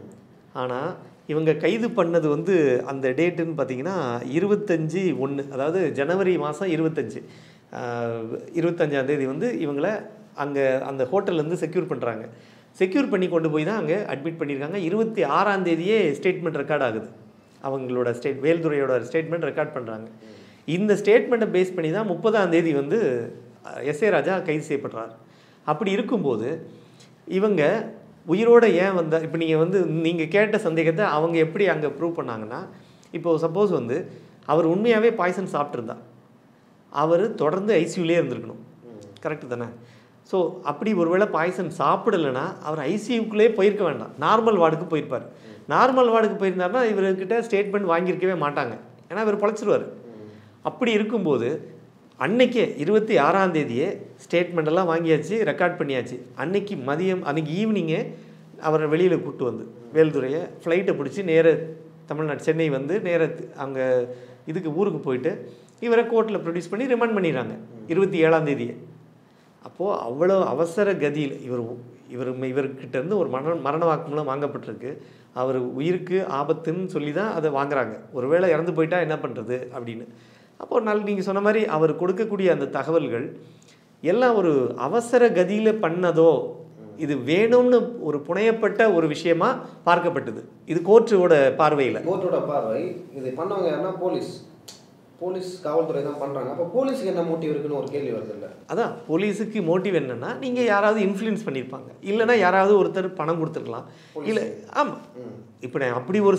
ஆனால் இவங்க கைது பண்ணது வந்து அந்த டேட்டுன்னு பார்த்தீங்கன்னா இருபத்தஞ்சி ஒன்று அதாவது ஜனவரி மாதம் இருபத்தஞ்சி இருபத்தஞ்சாம் தேதி வந்து இவங்கள அங்கே அந்த ஹோட்டல்லேருந்து செக்யூர் பண்ணுறாங்க செக்யூர் பண்ணி கொண்டு போய் தான் அங்கே அட்மிட் பண்ணியிருக்காங்க இருபத்தி ஆறாம் தேதியே ஸ்டேட்மெண்ட் ரெக்கார்ட் ஆகுது அவங்களோட ஸ்டேட் வேல்துறையோட ஸ்டேட்மெண்ட் ரெக்கார்ட் பண்ணுறாங்க இந்த ஸ்டேட்மெண்ட்டை பேஸ் பண்ணி தான் முப்பதாம் தேதி வந்து எஸ் ஏ ராஜா கைது செய்யப்படுறார் அப்படி இருக்கும்போது இவங்க உயிரோட ஏன் வந்தா இப்போ நீங்கள் வந்து நீங்கள் கேட்ட சந்தேகத்தை அவங்க எப்படி அங்கே ப்ரூவ் பண்ணாங்கன்னா இப்போது சப்போஸ் வந்து அவர் உண்மையாகவே பாய்சன் சாப்பிட்ருந்தா அவர் தொடர்ந்து ஐசியூலே இருந்திருக்கணும் கரெக்டு தானே ஸோ அப்படி ஒருவேளை பாய்சன் சாப்பிடலைன்னா அவர் ஐசியூக்குள்ளே போயிருக்க வேண்டாம் நார்மல் வார்டுக்கு போயிருப்பார் நார்மல் வார்டுக்கு போயிருந்தாருன்னா இவர்கிட்ட ஸ்டேட்மெண்ட் வாங்கியிருக்கவே மாட்டாங்க ஏன்னா இவர் பொழைச்சிருவார் அப்படி இருக்கும்போது அன்னைக்கே இருபத்தி ஆறாம் தேதியே ஸ்டேட்மெண்ட் எல்லாம் வாங்கியாச்சு ரெக்கார்ட் பண்ணியாச்சு அன்னைக்கு மதியம் அன்னைக்கு ஈவினிங்கே அவரை வெளியில் கூப்பிட்டு வந்து வேல்துறையை ஃப்ளைட்டை பிடிச்சி நேர தமிழ்நாடு சென்னை வந்து நேர அங்கே இதுக்கு ஊருக்கு போயிட்டு இவரை கோர்ட்டில் ப்ரொடியூஸ் பண்ணி ரிமாண்ட் பண்ணிடுறாங்க இருபத்தி ஏழாம் தேதியே அப்போது அவ்வளோ அவசர கதியில் இவர் இவர் இவர்கிட்ட இருந்து ஒரு மரண மரண வாக்குமூலம் வாங்கப்பட்டிருக்கு அவர் உயிருக்கு ஆபத்துன்னு சொல்லி தான் அதை வாங்குறாங்க ஒருவேளை இறந்து போயிட்டா என்ன பண்ணுறது அப்படின்னு அப்போ நல் நீங்கள் சொன்ன மாதிரி அவர் கொடுக்கக்கூடிய அந்த தகவல்கள் எல்லாம் ஒரு அவசர கதியில் பண்ணதோ இது வேணும்னு ஒரு புனையப்பட்ட ஒரு விஷயமா பார்க்கப்பட்டது இது கோர்ட்டோட பார்வையில் கோர்ட்டோட பார்வை இது பண்ணவங்க யாருன்னா போலீஸ் போலீஸ் காவல்துறை தான் பண்ணுறாங்க அப்போ போலீஸுக்கு என்ன மோட்டிவ் இருக்குன்னு ஒரு கேள்வி வருது இல்லை அதான் போலீஸுக்கு மோட்டிவ் என்னன்னா நீங்கள் யாராவது இன்ஃப்ளூயன்ஸ் பண்ணியிருப்பாங்க இல்லைன்னா யாராவது ஒருத்தர் பணம் கொடுத்துருக்கலாம் இல்லை ஆமாம் இப்போ நான் அப்படி ஒரு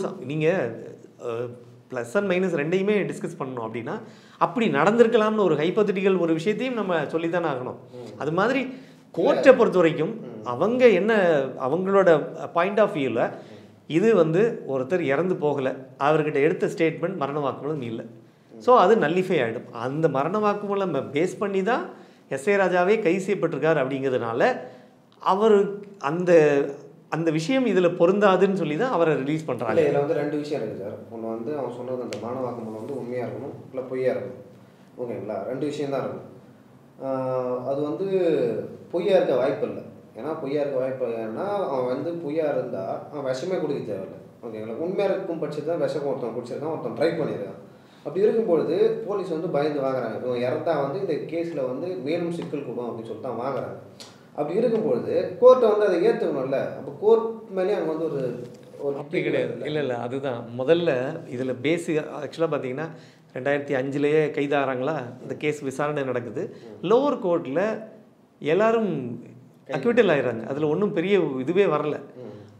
நீங்கள் ப்ளஸ் அண்ட் மைனஸ் ரெண்டையுமே டிஸ்கஸ் பண்ணணும் அப்படின்னா அப்படி நடந்திருக்கலாம்னு ஒரு ஹைப்போதட்டிக்கல் ஒரு விஷயத்தையும் நம்ம சொல்லி தானே ஆகணும் அது மாதிரி கோர்ட்டை பொறுத்த வரைக்கும் அவங்க என்ன அவங்களோட பாயிண்ட் ஆஃப் வியூவில் இது வந்து ஒருத்தர் இறந்து போகலை அவர்கிட்ட எடுத்த ஸ்டேட்மெண்ட் மரண வாக்குமூலம் இல்லை ஸோ அது நல்லிஃபை ஆகிடும் அந்த மரண வாக்குமூலம் பேஸ் பண்ணி தான் எஸ் ஏ ராஜாவே கைது செய்யப்பட்டிருக்கார் அப்படிங்கிறதுனால அவர் அந்த அந்த விஷயம் இதில் பொருந்தாதுன்னு சொல்லி தான் அவரை ரிலீஸ் இல்லை பண்ணுறாங்க இதில் வந்து ரெண்டு விஷயம் இருக்குது சார் ஒன்று வந்து அவன் சொன்னது அந்த மாணவாக்கமூலம் வந்து உண்மையாக இருக்கணும் இல்லை பொய்யா இருக்கணும் ஓகேங்களா ரெண்டு விஷயம் தான் இருக்கும் ஆஹ் அது வந்து பொய்யா இருக்க வாய்ப்பு இல்லை ஏன்னா பொய்யா இருக்க வாய்ப்பு ஏன்னா அவன் வந்து பொய்யா இருந்தால் அவன் விஷமே குடிக்க தேவையில்லை ஓகேங்களா உண்மையாக இருக்கும் பட்சத்தில் தான் விஷம் ஒருத்தன் குடிச்சிருக்கான் ஒருத்தன் ட்ரை பண்ணியிருக்கான் அப்படி இருக்கும்பொழுது போலீஸ் வந்து பயந்து வாங்குறாங்க இவன் இறந்தா வந்து இந்த கேஸில் வந்து மேலும் சிக்கல் கூடும் அப்படின்னு சொல்லிட்டு தான் வாங்குறாங்க அப்படி இருக்கும்பொழுது கோர்ட்டை வந்து அதை ஏற்றுக்கணும்ல அப்போ கோர்ட் மேலேயே அவங்க வந்து ஒரு ஒரு அப்படி கிடையாது இல்லை இல்லை அதுதான் முதல்ல இதில் பேசிக் ஆக்சுவலாக பார்த்தீங்கன்னா ரெண்டாயிரத்தி அஞ்சுலேயே கைதாகிறாங்களா இந்த கேஸ் விசாரணை நடக்குது லோவர் கோர்ட்டில் எல்லாரும் அக்விட்டல் ஆயிடுறாங்க அதில் ஒன்றும் பெரிய இதுவே வரல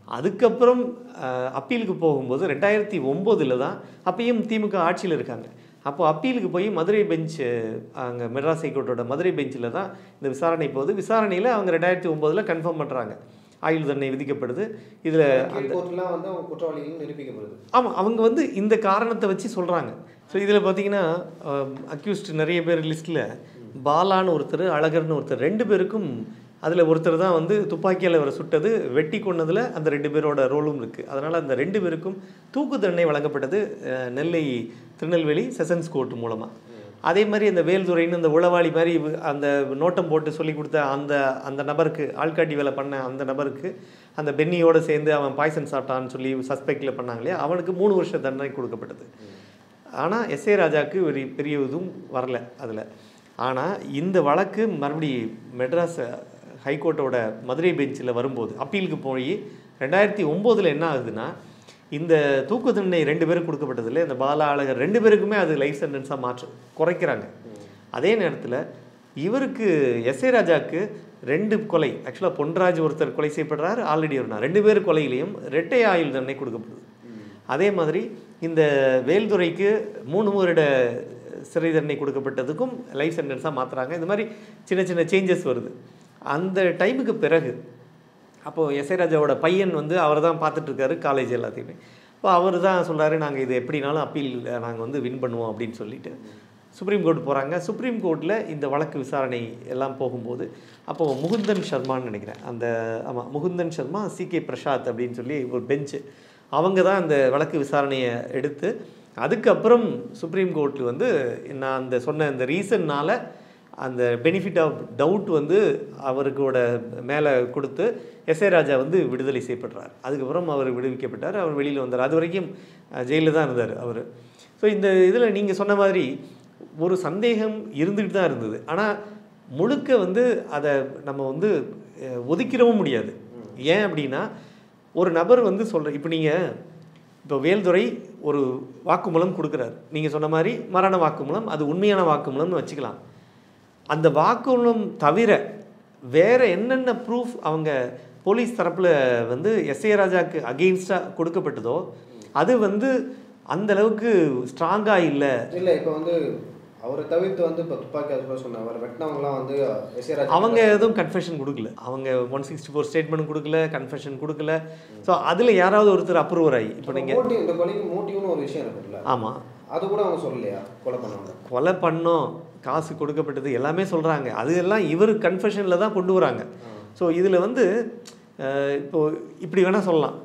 அதுக்கப்புறம் அஹ், அப்பீலுக்கு போகும்போது ரெண்டாயிரத்தி ஒம்போதில் தான் அப்பயும் திமுக ஆட்சியில் இருக்காங்க அப்போ அப்பீலுக்கு போய் மதுரை பெஞ்ச் அங்கே மெட்ராஸ் ஹைகோர்ட்டோட மதுரை பெஞ்சில் தான் இந்த விசாரணை போகுது விசாரணையில் அவங்க ரெண்டாயிரத்தி ஒம்போதில் கன்ஃபார்ம் பண்ணுறாங்க ஆயுள் தண்டனை விதிக்கப்படுது இதில் கீழ் கோர்ட்லாம் வந்து அவங்க குற்றவாளிகள் நிரூபிக்கப்படுது ஆமாம் அவங்க வந்து இந்த காரணத்தை வச்சு சொல்கிறாங்க ஸோ இதில் பார்த்தீங்கன்னா அக்யூஸ்ட் நிறைய பேர் லிஸ்ட்டில் பாலான்னு ஒருத்தர் அழகர்னு ஒருத்தர் ரெண்டு பேருக்கும் அதில் ஒருத்தர் தான் வந்து துப்பாக்கியால் அவரை சுட்டது வெட்டி கொன்னதில் அந்த ரெண்டு பேரோட ரோலும் இருக்குது அதனால் அந்த ரெண்டு பேருக்கும் தூக்கு தண்டனை வழங்கப்பட்டது அஹ், நெல்லை திருநெல்வேலி செஷன்ஸ் கோர்ட் மூலமாக அதே மாதிரி அந்த வேல்துறைன்னு அந்த உளவாளி மாதிரி இவ- அந்த நோட்டம் போட்டு சொல்லி கொடுத்த அந்த அந்த நபருக்கு ஆள்காட்டி வேலை பண்ண அந்த நபருக்கு அந்த பென்னியோட சேர்ந்து அவன் பாய்சன் சாப்பிட்டான்னு சொல்லி சஸ்பெக்டில் பண்ணாங்க இல்லையா அவனுக்கு மூணு வருஷ தண்டனை கொடுக்கப்பட்டது ஆனால் எஸ்ஏ ராஜாவுக்கு ஒரு பெரிய இதுவும் வரல அதில் ஆனால் இந்த வழக்கு மறுபடி மெட்ராஸ் ஹைகோர்ட்டோட மதுரை பெஞ்சில் வரும்போது அப்பீலுக்கு போய் ரெண்டாயிரத்தி ஒம்போதில் என்ன ஆகுதுன்னா இந்த தூக்கு தண்டனை ரெண்டு பேரும் கொடுக்கப்பட்டதில்ல இந்த பாலா அழகர் ரெண்டு பேருக்குமே அது லைஃப் சென்டென்ஸாக மாற்று குறைக்கிறாங்க அதே நேரத்தில் இவருக்கு எஸ்ஏ ராஜாக்கு ரெண்டு கொலை ஆக்சுவலாக பொன்ராஜ் ஒருத்தர் கொலை செய்யப்படுறாரு ஆல்ரெடி ஒரு ரெண்டு பேர் கொலையிலையும் இரட்டை ஆயுள் தண்டனை கொடுக்கப்படுது அதே மாதிரி இந்த வேல்துறைக்கு மூணு வருட சிறை தண்டனை கொடுக்கப்பட்டதுக்கும் லைஃப் சென்டென்ஸாக மாற்றுறாங்க இந்த மாதிரி சின்ன சின்ன சேஞ்சஸ் வருது அந்த டைமுக்கு பிறகு அப்போது எஸ்ஐ ராஜாவோட பையன் வந்து அவர் தான் பார்த்துட்ருக்காரு காலேஜ் எல்லாத்தையுமே இப்போ அவர் தான் சொல்கிறாரு நாங்கள் இது எப்படினாலும் அப்பீல் நாங்கள் வந்து வின் பண்ணுவோம் அப்படின்னு சொல்லிட்டு சுப்ரீம் கோர்ட் போகிறாங்க சுப்ரீம் கோர்ட்டில் இந்த வழக்கு விசாரணை எல்லாம் போகும்போது அப்போது முகுந்தன் சர்மான்னு நினைக்கிறேன் அந்த ஆமாம் முகுந்தன் சர்மா சி கே பிரசாத் அப்படின்னு சொல்லி ஒரு பெஞ்சு அவங்க தான் அந்த வழக்கு விசாரணையை எடுத்து அதுக்கப்புறம் சுப்ரீம் கோர்ட் வந்து நான் அந்த சொன்ன அந்த ரீசன்னால் அந்த பெனிஃபிட் ஆஃப் டவுட் வந்து அவருக்கோட மேலே கொடுத்து எஸ்ஏ ராஜா வந்து விடுதலை செய்யப்படுறார் அதுக்கப்புறம் அவர் விடுவிக்கப்பட்டார் அவர் வெளியில் வந்தார் அது வரைக்கும் ஜெயிலில் தான் இருந்தார் அவர் ஸோ இந்த இதில் நீங்கள் சொன்ன மாதிரி ஒரு சந்தேகம் இருந்துகிட்டு தான் இருந்தது ஆனால் முழுக்க வந்து அதை நம்ம வந்து அஹ், ஒதுக்கிடவும் முடியாது ஏன் அப்படின்னா ஒரு நபர் வந்து சொல்கிற இப்போ நீங்கள் இப்போ வேல்துறை ஒரு வாக்குமூலம் கொடுக்குறாரு நீங்கள் சொன்ன மாதிரி மரண வாக்குமூலம் அது உண்மையான வாக்குமூலம்னு வச்சுக்கலாம் அந்த வாக்குமூலம் தவிர வேற என்னென்ன ப்ரூஃப் அவங்க போலீஸ் தரப்பில் வந்து எஸ்ஏ ராஜாக்கு அகெயின்ஸ்டாக கொடுக்கப்பட்டதோ அது வந்து அந்த அளவுக்கு ஸ்ட்ராங்காக இல்லை இல்லை இப்போ வந்து அவரை தவிர்த்து வந்து இப்போ துப்பாக்கி அது கூட சொன்ன அவர் வெட்டினவங்களாம் வந்து எஸ்ஏ ராஜா அவங்க எதுவும் கன்ஃபெஷன் கொடுக்கல அவங்க ஒன் சிக்ஸ்டி ஃபோர் ஸ்டேட்மெண்ட் கொடுக்கல கன்ஃபெஷன் கொடுக்கல ஸோ அதில் யாராவது ஒருத்தர் அப்ரூவர் ஆகி இப்போ நீங்கள் மோட்டிவ் இந்த கொலைக்கு மோட்டிவ்னு ஒரு விஷயம் இருக்குல்ல ஆமாம் அது கூட அவங்க சொல்லலையா கொலை பண்ணவங்க கொலை பண்ணோம் காசு கொடுக்கப்பட்டது எல்லாமே சொல்கிறாங்க அது எல்லாம் இவர் கன்ஃபெஷனில் தான் கொண்டு வராங்க ஸோ இதில் வந்து அஹ், இப்போ இப்படி வேணால் சொல்லலாம்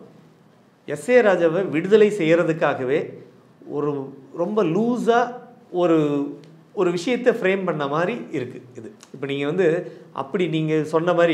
எஸ்ஏ ராஜாவை விடுதலை செய்கிறதுக்காகவே ஒரு ரொம்ப லூஸாக ஒரு ஒரு விஷயத்தை ஃப்ரேம் பண்ண மாதிரி இருக்குது இது இப்போ நீங்கள் வந்து அப்படி நீங்கள் சொன்ன மாதிரி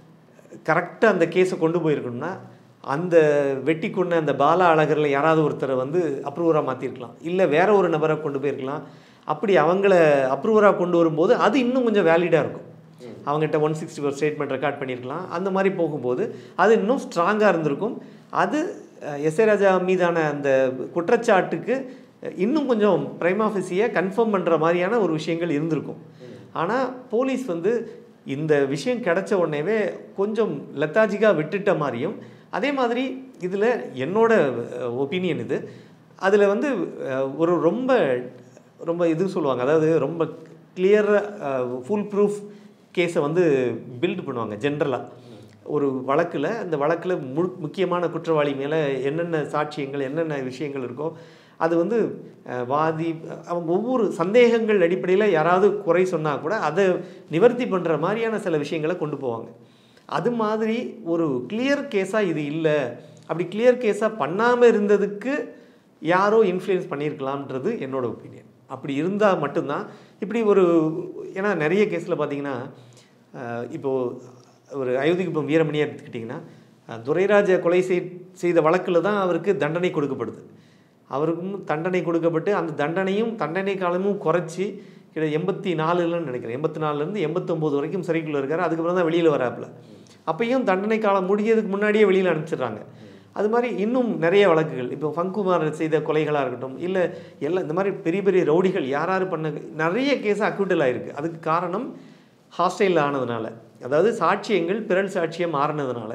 கரெக்டாக அந்த கேஸை கொண்டு போயிருக்கணும்னா அந்த வெட்டி கொண்ட அந்த பாலா அழகரில் யாராவது ஒருத்தரை வந்து அப்ரூவராக மாற்றிருக்கலாம் இல்லை வேற ஒரு நபரை கொண்டு போயிருக்கலாம் அப்படி அவங்கள அப்ரூவராக கொண்டு வரும்போது அது இன்னும் கொஞ்சம் வேலிடாக இருக்கும் அவங்ககிட்ட one sixty four statement record பண்ணியிருக்கலாம் அந்த மாதிரி போகும்போது அது இன்னும் ஸ்ட்ராங்காக இருந்திருக்கும் அது எஸ் ஏ ராஜா மீதான அந்த குற்றச்சாட்டுக்கு அஹ், இன்னும் கொஞ்சம் பிரைமாஃபிசியை கன்ஃபார்ம் பண்ணுற மாதிரியான ஒரு விஷயங்கள் இருந்திருக்கும் ஆனால் போலீஸ் வந்து இந்த விஷயம் கிடைச்ச உடனேவே கொஞ்சம் லெத்தாஜிக்காக விட்டுட்ட மாதிரியும் அதே மாதிரி இதில் என்னோட ஒப்பீனியன் இது அதில் வந்து அஹ், ஒரு ரொம்ப ரொம்ப இது சொல்லுவாங்க அதாவது ரொம்ப கிளியராக ஃபுல் ப்ரூஃப் கேஸை வந்து பில்ட் பண்ணுவாங்க ஜென்ரலாக ஒரு வழக்கில் அந்த வழக்கில் மு முக்கியமான குற்றவாளி மேலே என்னென்ன சாட்சியங்கள் என்னென்ன விஷயங்கள் இருக்கோ அது வந்து அஹ், வாதி அவங்க ஒவ்வொரு சந்தேகங்கள் அடிப்படையில் யாராவது குறை சொன்னால் கூட அதை நிவர்த்தி பண்ணுற மாதிரியான சில விஷயங்களை கொண்டு போவாங்க அது மாதிரி ஒரு கிளியர் கேஸாக இது இல்லை அப்படி கிளியர் கேஸாக பண்ணாமல் இருந்ததுக்கு யாரோ இன்ஃப்ளூயன்ஸ் பண்ணியிருக்கலாம்ன்றது என்னோட ஒப்பீனியன் அப்படி இருந்தால் மட்டும்தான் இப்படி ஒரு ஏன்னா நிறைய கேஸில் பார்த்தீங்கன்னா அஹ், இப்போ ஒரு அயோத்திக்குப்பம் வீரமணியை எடுத்துக்கிட்டிங்கன்னா அஹ், துரைராஜ கொலை செய் செய்த வழக்கில் தான் அவருக்கு தண்டனை கொடுக்கப்படுது அவருக்கும் தண்டனை கொடுக்கப்பட்டு அந்த தண்டனையும் தண்டனை காலமும் குறைச்சி கிட்ட எண்பத்தி நாலுலன்னு நினைக்கிறேன் எண்பத்தி நாலுலேருந்து எண்பத்தொம்போது வரைக்கும் சிறைக்குள்ளே இருக்காரு அதுக்கப்புறம் தான் வெளியில் வராப்புல அப்பயும் தண்டனை காலம் முடியறதுக்கு முன்னாடியே வெளியில் அனுப்பிச்சிடுறாங்க அது மாதிரி இன்னும் நிறைய வழக்குகள் இப்போ ஃபங்குமார் செய்த கொலைகளாக இருக்கட்டும் இல்லை எல்லாம் இந்த மாதிரி பெரிய பெரிய ரவுடிகள் யார் யார் பண்ண நிறைய கேஸ் அக்யூட்டல் ஆயிருக்கு அதுக்கு காரணம் ஹாஸ்டைல் ஆனதுனால அதாவது சாட்சியங்கள் பிறல் சாட்சியம் மாறினதுனால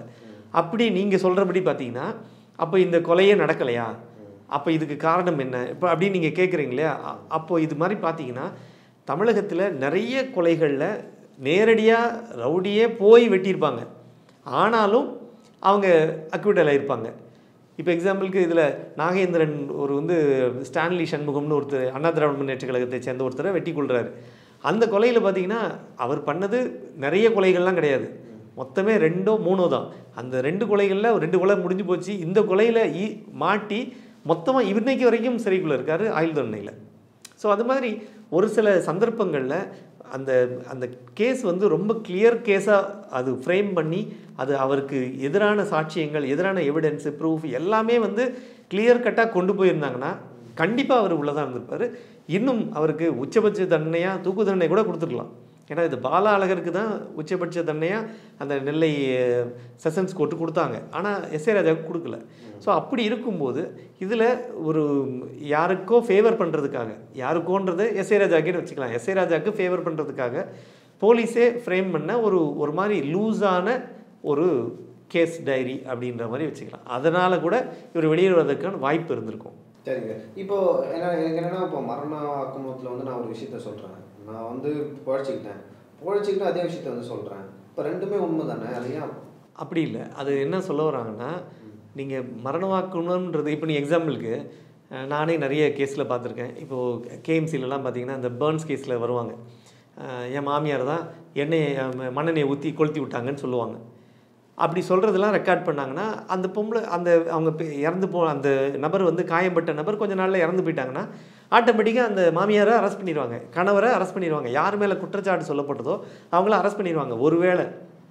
அப்படி நீங்கள் சொல்கிறபடி பார்த்தீங்கன்னா அப்போ இந்த கொலையே நடக்கலையா அப்போ இதுக்கு காரணம் என்ன இப்போ அப்படின்னு நீங்கள் கேட்குறீங்க இல்லையா அ- அப்போ இது மாதிரி பார்த்தீங்கன்னா தமிழகத்தில் நிறைய கொலைகளில் நேரடியாக ரவுடியே போய் வெட்டியிருப்பாங்க ஆனாலும் அவங்க அக்யூட்டல் ஆயிருப்பாங்க இப்போ எக்ஸாம்பிளுக்கு இதில் நாகேந்திரன் ஒரு வந்து ஸ்டான்லி சண்முகம்னு ஒருத்தர் அண்ணா திராவிட முன்னேற்ற கழகத்தை சேர்ந்த ஒருத்தரை வெட்டி கொள்கிறாரு அந்த கொலையில் பார்த்தீங்கன்னா அவர் பண்ணது நிறைய கொலைகள்லாம் கிடையாது மொத்தமே ரெண்டோ மூணோ தான் அந்த ரெண்டு கொலைகளில் ரெண்டு கொலை முடிஞ்சு போச்சு இந்த கொலையில் ஈ மாட்டி மொத்தமாக இன்னைக்கு வரைக்கும் சிறைக்குள்ளே இருக்காரு ஆயுள் தண்டனையில் ஸோ அது மாதிரி ஒரு சில சந்தர்ப்பங்களில் அந்த அந்த கேஸ் வந்து ரொம்ப கிளியர் கேஸாக அது ஃப்ரேம் பண்ணி அது அவருக்கு எதிரான சாட்சியங்கள் எதிரான எவிடன்ஸு ப்ரூஃப் எல்லாமே வந்து கிளியர் கட்டாக கொண்டு போயிருந்தாங்கன்னா கண்டிப்பாக அவர் உள்ளே தான் இருந்திருப்பார் இன்னும் அவருக்கு உச்சபட்ச தண்டனையாக தூக்கு தண்டனை கூட கொடுத்துருக்கலாம் ஏன்னா இது பாலா அழகருக்கு தான் உச்சபட்ச தண்டனையாக அந்த நெல்லை செஷன்ஸ் கோர்ட்டு கொடுத்தாங்க ஆனால் எஸ்ஏ ராஜாவுக்கு கொடுக்கல ஸோ அப்படி இருக்கும்போது இதில் ஒரு யாருக்கோ ஃபேவர் பண்ணுறதுக்காக யாருக்கோன்றது எஸ்ஏ ராஜாக்கே வச்சுக்கலாம் எஸ்ஏ ராஜாவுக்கு ஃபேவர் பண்ணுறதுக்காக போலீஸே ஃப்ரேம் பண்ண ஒரு ஒரு மாதிரி லூஸான ஒரு கேஸ் டைரி அப்படின்ற மாதிரி வச்சுக்கலாம் அதனால் கூட இவர் வெளியேறுவதற்கான வாய்ப்பு இருந்திருக்கும் சரிங்க இப்போ என்ன எனக்கு என்னன்னா இப்போ மரண வாக்குமூலத்தில் வந்து நான் ஒரு விஷயத்த சொல்கிறேன் நான் வந்து புழைச்சிக்கிட்டேன் புழைச்சிக்கிட்டு அதே விஷயத்த வந்து சொல்கிறேன் இப்போ ரெண்டுமே உண்மை தானே அது ஏன் அப்படி இல்லை அது என்ன சொல்ல வராங்கன்னா நீங்கள் மரண வாக்குணுன்றது இப்போ நீ எக்ஸாம்பிளுக்கு அஹ், நானே நிறைய கேஸில் பார்த்துருக்கேன் இப்போது கேஎம்சிலலாம் பார்த்தீங்கன்னா இந்த பேர்ன்ஸ் கேஸில் வருவாங்க அஹ், என் மாமியார் தான் எண்ணெயை அஹ், மண்ணெண்ணெயை ஊற்றி கொளுத்தி விட்டாங்கன்னு சொல்லுவாங்க அப்படி சொல்கிறதெல்லாம் ரெக்கார்ட் பண்ணாங்கன்னா அந்த பொம்பளை அந்த அவங்க பெ- இறந்து போ அந்த நபர் வந்து காயம்பட்ட நபர் கொஞ்ச நாளில் இறந்து போயிட்டாங்கன்னா ஆட்டோமேட்டிக்காக அந்த மாமியாரை அரெஸ்ட் பண்ணிடுவாங்க கணவரை அரெஸ்ட் பண்ணிடுவாங்க யார் மேலே குற்றச்சாட்டு சொல்லப்பட்டதோ அவங்கள அரெஸ்ட் பண்ணிடுவாங்க ஒருவேளை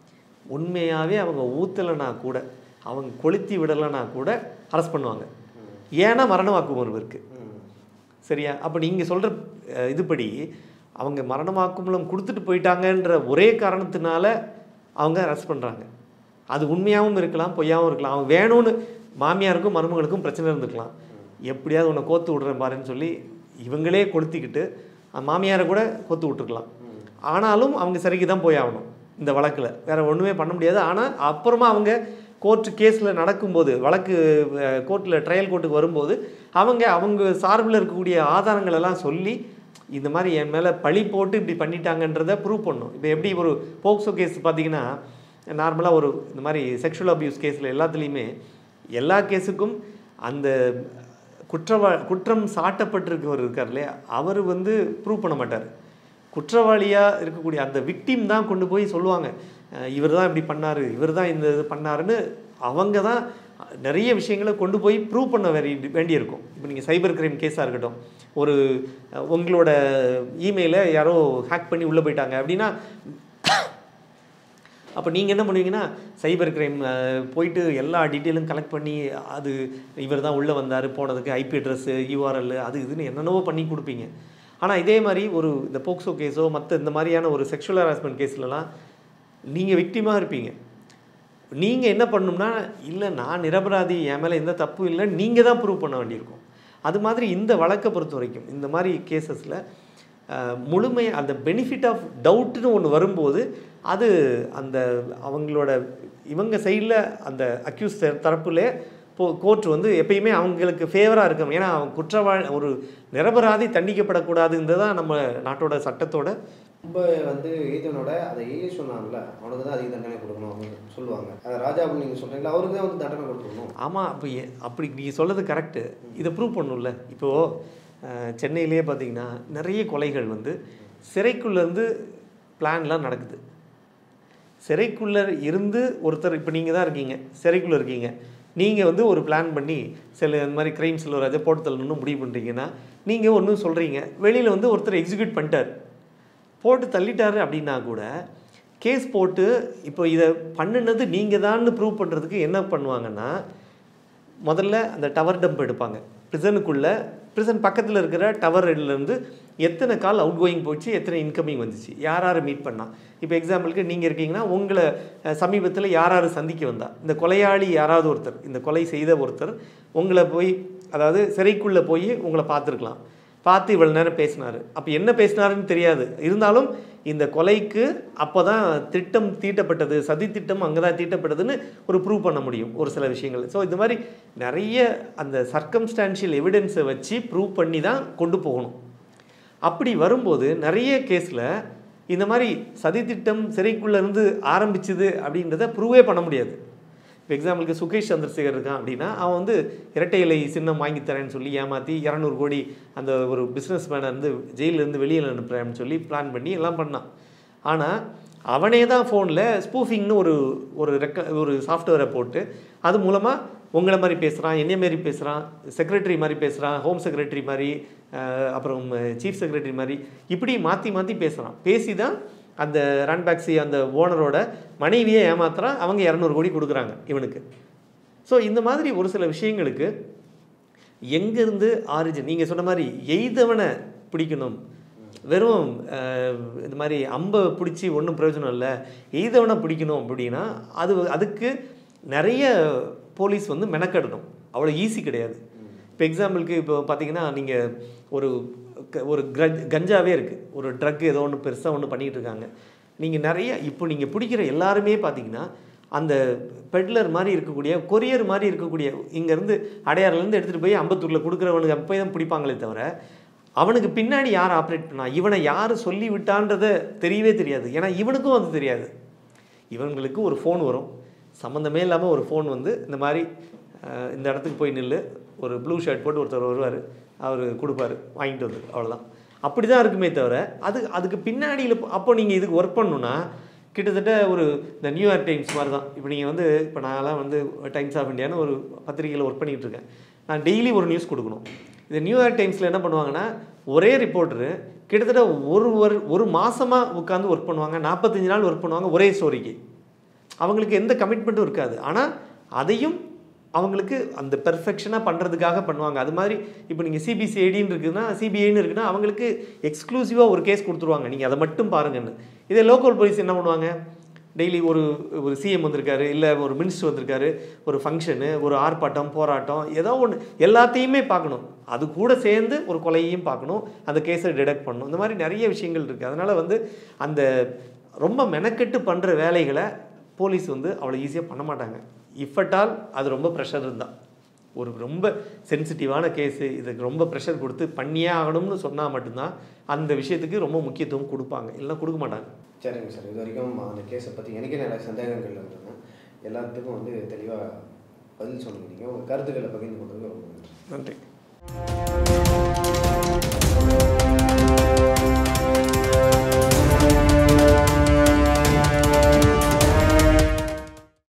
உண்மையாகவே அவங்க ஊற்றலைனா கூட அவங்க கொளுத்தி விடலைனா கூட அரெஸ்ட் பண்ணுவாங்க ஏன்னா மரண வாக்குமூலம் இருக்குது ம். சரியா அப்போ நீங்கள் சொல்கிற இதுபடி அவங்க மரண வாக்குமூலம் கொடுத்துட்டு போயிட்டாங்கன்ற ஒரே காரணத்தினால அவங்க அரெஸ்ட் பண்ணுறாங்க அது உண்மையாகவும் இருக்கலாம் பொய்யாகவும் இருக்கலாம் அவங்க வேணும்னு மாமியாருக்கும் மருமகளுக்கும் பிரச்சனை இருந்துக்கலாம் எப்படியாவது உன்னை கோத்து விட்றேன் பாருன்னு சொல்லி இவங்களே கொளுத்திக்கிட்டு அஹ், மாமியாரை கூட கோத்து விட்டுருக்கலாம் ஆனாலும் அவங்க சிறைக்கு தான் போய் ஆகணும் இந்த வழக்கில் வேற ஒன்றுமே பண்ண முடியாது ஆனால் அப்புறமா அவங்க கோர்ட்டு கேஸில் நடக்கும்போது வழக்கு கோர்ட்டில் ட்ரையல் கோர்ட்டுக்கு வரும்போது அவங்க அவங்க சார்பில் இருக்கக்கூடிய ஆதாரங்கள் எல்லாம் சொல்லி இந்த மாதிரி என் மேலே பழி போட்டு இப்படி பண்ணிட்டாங்கன்றதை ப்ரூவ் பண்ணும் இப்போ எப்படி ஒரு போக்சோ கேஸ் பார்த்தீங்கன்னா நார்மலாக ஒரு இந்த மாதிரி செக்ஷுவல் அபியூஸ் கேஸில் எல்லாத்துலேயுமே எல்லா கேஸுக்கும் அந்த குற்றவா குற்றம் சாட்டப்பட்டிருக்கவர் இருக்கார் இல்லையா அவர் வந்து ப்ரூவ் பண்ண மாட்டார் குற்றவாளியாக இருக்கக்கூடிய அந்த விக்டிம் தான் கொண்டு போய் சொல்லுவாங்க இவர் தான் இப்படி பண்ணார் இவர் தான் இந்த இது பண்ணாருன்னு அவங்க தான் நிறைய விஷயங்களை கொண்டு போய் ப்ரூவ் பண்ண வேண்டி வேண்டியிருக்கும் இப்போ நீங்கள் சைபர் கிரைம் கேஸாக இருக்கட்டும் ஒரு அஹ், உங்களோட இமெயிலை யாரோ ஹேக் பண்ணி உள்ளே போயிட்டாங்க அப்படின்னா அப்போ நீங்கள் என்ன பண்ணுவீங்கன்னா சைபர் கிரைம் போயிட்டு எல்லா டீட்டெயிலும் கலெக்ட் பண்ணி அது இவர் தான் உள்ளே வந்தார் போனதுக்கு ஐபி அட்ரஸ்ஸு யூஆர்எல் அது இதுன்னு என்னென்னவோ பண்ணி கொடுப்பீங்க ஆனால் இதே மாதிரி ஒரு இந்த போக்சோ கேஸோ மற்ற இந்த மாதிரியான ஒரு செக்ஷுவல் ஹராஸ்மெண்ட் கேஸ்லலாம் நீங்கள் விக்டிமாக இருப்பீங்க நீங்கள் என்ன பண்ணணும்னா இல்லை நான் நிரபராதி என் மேலே எந்த தப்பும் இல்லை நீங்கள் தான் ப்ரூவ் பண்ண வேண்டியிருக்கும் அது மாதிரி இந்த வழக்கை பொறுத்த வரைக்கும் இந்த மாதிரி கேசஸில் முழுமை அந்த பெனிஃபிட் ஆஃப் டவுட்னு ஒன்று வரும்போது அது அந்த அவங்களோட இவங்க சைடில் அந்த அக்யூஸ் தரப்புல போ கோர்ட் வந்து எப்பயுமே அவங்களுக்கு ஃபேவராக இருக்கும் ஏன்னா அவங்க குற்றவாளி ஒரு நிரபராதி தண்டிக்கப்படக்கூடாதுன்றது தான் நம்ம நாட்டோட சட்டத்தோட ரொம்ப வந்து எய்தனோட அதை ஏஏ சொன்னாங்கல்ல அவனுக்கு தான் அதிக தண்டனை கொடுக்கணும் அப்படின்னு சொல்லுவாங்க அதை ராஜா அப்படின்னு நீங்கள் சொல்கிறீங்களா அவருக்கு தான் வந்து தண்டனை கொடுக்கணும் ஆமாம் அப்போ ஏ- அப்படி நீங்கள் சொல்கிறது கரெக்டு இதை ப்ரூவ் பண்ணும்ல இப்போது சென்னையிலே பார்த்தீங்கன்னா நிறைய கொலைகள் வந்து சிறைக்குள்ளேருந்து பிளான்லாம் நடக்குது சிறைக்குள்ளே இருந்து ஒருத்தர் இப்போ நீங்கள் தான் இருக்கீங்க சிறைக்குள்ளே இருக்கீங்க நீங்கள் வந்து ஒரு பிளான் பண்ணி சில இந்த மாதிரி கிரைம் செல்வராஜை போட்டு தள்ளணும்னு முடிவு பண்ணுறீங்கன்னா நீங்கள் ஒன்றும் சொல்கிறீங்க வெளியில் வந்து ஒருத்தர் எக்ஸிக்யூட் பண்ணிட்டார் போட்டு தள்ளிட்டாரு அப்படின்னா கூட கேஸ் போட்டு இப்போ இதை பண்ணுனது நீங்கள் தான் ப்ரூவ் பண்ணுறதுக்கு என்ன பண்ணுவாங்கன்னா முதல்ல அந்த டவர் டம்ப் எடுப்பாங்க ப்ரிசனுக்குள்ளே ப்ரிசன் பக்கத்தில் இருக்கிற டவர்லேருந்து எத்தனை கால் அவுட் கோயிங் போச்சு எத்தனை இன்கமிங் வந்துச்சு யார் யார் மீட் பண்ணா இப்போ எக்ஸாம்பிளுக்கு நீங்கள் இருக்கீங்கன்னா உங்களை சமீபத்தில் யார் யார் சந்திக்க வந்தா இந்த கொலையாளி யாராவது ஒருத்தர் இந்த கொலை செய்த ஒருத்தர் உங்களை போய் அதாவது சிறைக்குள்ளே போய் உங்களை பார்த்துருக்கலாம் பார்த்து இவ்வளோ நேரம் பேசினார் அப்போ என்ன பேசினாருன்னு தெரியாது இருந்தாலும் இந்த கொலைக்கு அப்போ தான் திட்டம் தீட்டப்பட்டது சதி திட்டம் அங்கே தான் தீட்டப்பட்டதுன்னு ஒரு ப்ரூவ் பண்ண முடியும் ஒரு சில விஷயங்கள் ஸோ இது மாதிரி நிறைய அந்த சர்க்கம்ஸ்டான்ஷியல் எவிடன்ஸை வச்சு ப்ரூவ் பண்ணி தான் கொண்டு போகணும் அப்படி வரும்போது நிறைய கேஸில் இந்த மாதிரி சதித்திட்டம் சிறைக்குள்ளே இருந்து ஆரம்பிச்சுது அப்படின்றத ப்ரூவே பண்ண முடியாது இப்போ எக்ஸாம்பிளுக்கு சுகேஷ் சந்திரசேகர் இருக்கான் அப்படின்னா அவன் வந்து இரட்டை இலை சின்னம் வாங்கி தரேன்னு சொல்லி ஏமாற்றி இரநூறு கோடி அந்த ஒரு பிஸ்னஸ் மேனை வந்து ஜெயிலேருந்து வெளியில் அனுப்புகிறேன்னு சொல்லி பிளான் பண்ணி எல்லாம் பண்ணான் ஆனால் அவனே தான் ஃபோனில் ஸ்பூஃபிங்னு ஒரு ஒரு ரெக்க ஒரு சாஃப்ட்வேரை போட்டு அது மூலமாக உங்களை மாதிரி பேசுகிறான் என்னைய மாதிரி பேசுகிறான் செக்ரட்டரி மாதிரி பேசுகிறான் ஹோம் செக்ரட்டரி மாதிரி அஹ், அப்புறம் சீஃப் செக்ரட்டரி மாதிரி இப்படி மாற்றி மாற்றி பேசுகிறான் பேசி தான் அந்த ரன்பேக்ஸி அந்த ஓனரோட மனைவியை ஏமாத்துறான் அவங்க இரநூறு கோடி கொடுக்குறாங்க இவனுக்கு ஸோ இந்த மாதிரி ஒரு சில விஷயங்களுக்கு எங்கேருந்து ஆரிஜின் நீங்கள் சொன்ன மாதிரி எய்தவனை பிடிக்கணும் வெறும் அஹ், இது மாதிரி அம்பை பிடிச்சி ஒன்றும் பிரயோஜனம் இல்லை எய்தவனை பிடிக்கணும் அப்படின்னா அது அதுக்கு நிறைய போலீஸ் வந்து மெனக்கெடணும் அவ்வளோ ஈஸி கிடையாது இப்போ எக்ஸாம்பிளுக்கு இப்போ பார்த்தீங்கன்னா நீங்கள் ஒரு க- ஒரு கிரஜ் கஞ்சாவே இருக்குது ஒரு ட்ரக் ஏதோ ஒன்று பெருசாக ஒன்று பண்ணிகிட்டு இருக்காங்க நீங்கள் நிறைய இப்போ நீங்கள் பிடிக்கிற எல்லாருமே பார்த்தீங்கன்னா அந்த பெட்லர் மாதிரி இருக்கக்கூடிய கொரியர் மாதிரி இருக்கக்கூடிய இங்கேருந்து அடையாறுலேருந்து எடுத்துகிட்டு போய் அம்பத்தூரில் கொடுக்குறவனுக்கு அப்போ தான் பிடிப்பாங்களே தவிர அவனுக்கு பின்னாடி யார் ஆப்ரேட் பண்ணா இவனை யார் சொல்லி விட்டான்றதை தெரியவே தெரியாது ஏன்னா இவனுக்கும் அது தெரியாது இவங்களுக்கு ஒரு ஃபோன் வரும் சம்மந்தமே இல்லாமல் ஒரு ஃபோன் வந்து இந்த மாதிரி அஹ், இந்த இடத்துக்கு போய் நில்லு ஒரு ப்ளூ ஷர்ட் போட்டு ஒருத்தர் வருவார் அவர் கொடுப்பாரு வாங்கிட்டு வந்து அவ்வளோதான் அப்படி தான் இருக்குமே தவிர அது அதுக்கு பின்னாடியில் அப்போ நீங்கள் இதுக்கு ஒர்க் பண்ணணுன்னா கிட்டத்தட்ட ஒரு இந்த நியூயார்க் டைம்ஸ் மாதிரி தான் இப்போ நீங்கள் வந்து இப்போ நான்லாம் வந்து டைம்ஸ் ஆஃப் இந்தியான்னு ஒரு பத்திரிகையில் ஒர்க் பண்ணிகிட்டு இருக்கேன் நான் டெய்லி ஒரு நியூஸ் கொடுக்கணும் இந்த நியூயார்க் டைம்ஸில் என்ன பண்ணுவாங்கன்னா ஒரே ரிப்போர்ட்டரு கிட்டத்தட்ட ஒரு ஒரு ஒரு மாதமாக உட்காந்து ஒர்க் பண்ணுவாங்க நாற்பத்தஞ்சு நாள் ஒர்க் பண்ணுவாங்க ஒரே ஸ்டோரிக்கு அவங்களுக்கு எந்த கமிட்மெண்ட்டும் இருக்காது ஆனால் அதையும் அவங்களுக்கு அந்த பெர்ஃபெக்ஷனாக பண்ணுறதுக்காக பண்ணுவாங்க அது மாதிரி இப்போ நீங்கள் சிபிசிஐடின்னு இருக்குதுன்னா சிபிஐன்னு இருக்குன்னா அவங்களுக்கு எக்ஸ்க்ளூசிவாக ஒரு கேஸ் கொடுத்துருவாங்க நீங்கள் அதை மட்டும் பாருங்கன்னு இதே லோக்கல் போலீஸ் என்ன பண்ணுவாங்க டெய்லி ஒரு ஒரு சிஎம் வந்திருக்காரு இல்லை ஒரு மினிஸ்டர் வந்திருக்காரு ஒரு ஃபங்க்ஷனு ஒரு ஆர்ப்பாட்டம் போராட்டம் ஏதோ ஒன்று எல்லாத்தையுமே பார்க்கணும் அது கூட சேர்ந்து ஒரு கொலையையும் பார்க்கணும் அந்த கேஸை டிடெக்ட் பண்ணணும் இந்த மாதிரி நிறைய விஷயங்கள் இருக்குது அதனால் வந்து அந்த ரொம்ப மெனக்கெட்டு பண்ணுற வேலைகளை போலீஸ் வந்து அவ்வளோ ஈஸியாக பண்ண மாட்டாங்க இஃபட்டால் அது ரொம்ப ப்ரெஷர் இருந்தால் ஒரு ரொம்ப சென்சிட்டிவான கேஸு இதுக்கு ரொம்ப ப்ரெஷர் கொடுத்து பண்ணியே ஆகணும்னு சொன்னால் மட்டும்தான் அந்த விஷயத்துக்கு ரொம்ப முக்கியத்துவம் கொடுப்பாங்க இல்லைன்னா கொடுக்க மாட்டாங்க சரிங்க சார் இது வரைக்கும் அந்த கேஸை பற்றி எனக்கே நிறைய சந்தேகங்கள் இருந்தது எல்லாத்துக்கும் வந்து தெளிவாக பதில் சொன்னீங்க உங்கள் கருத்துக்களை பகிர்ந்து கொண்டது ரொம்ப நன்றி நன்றி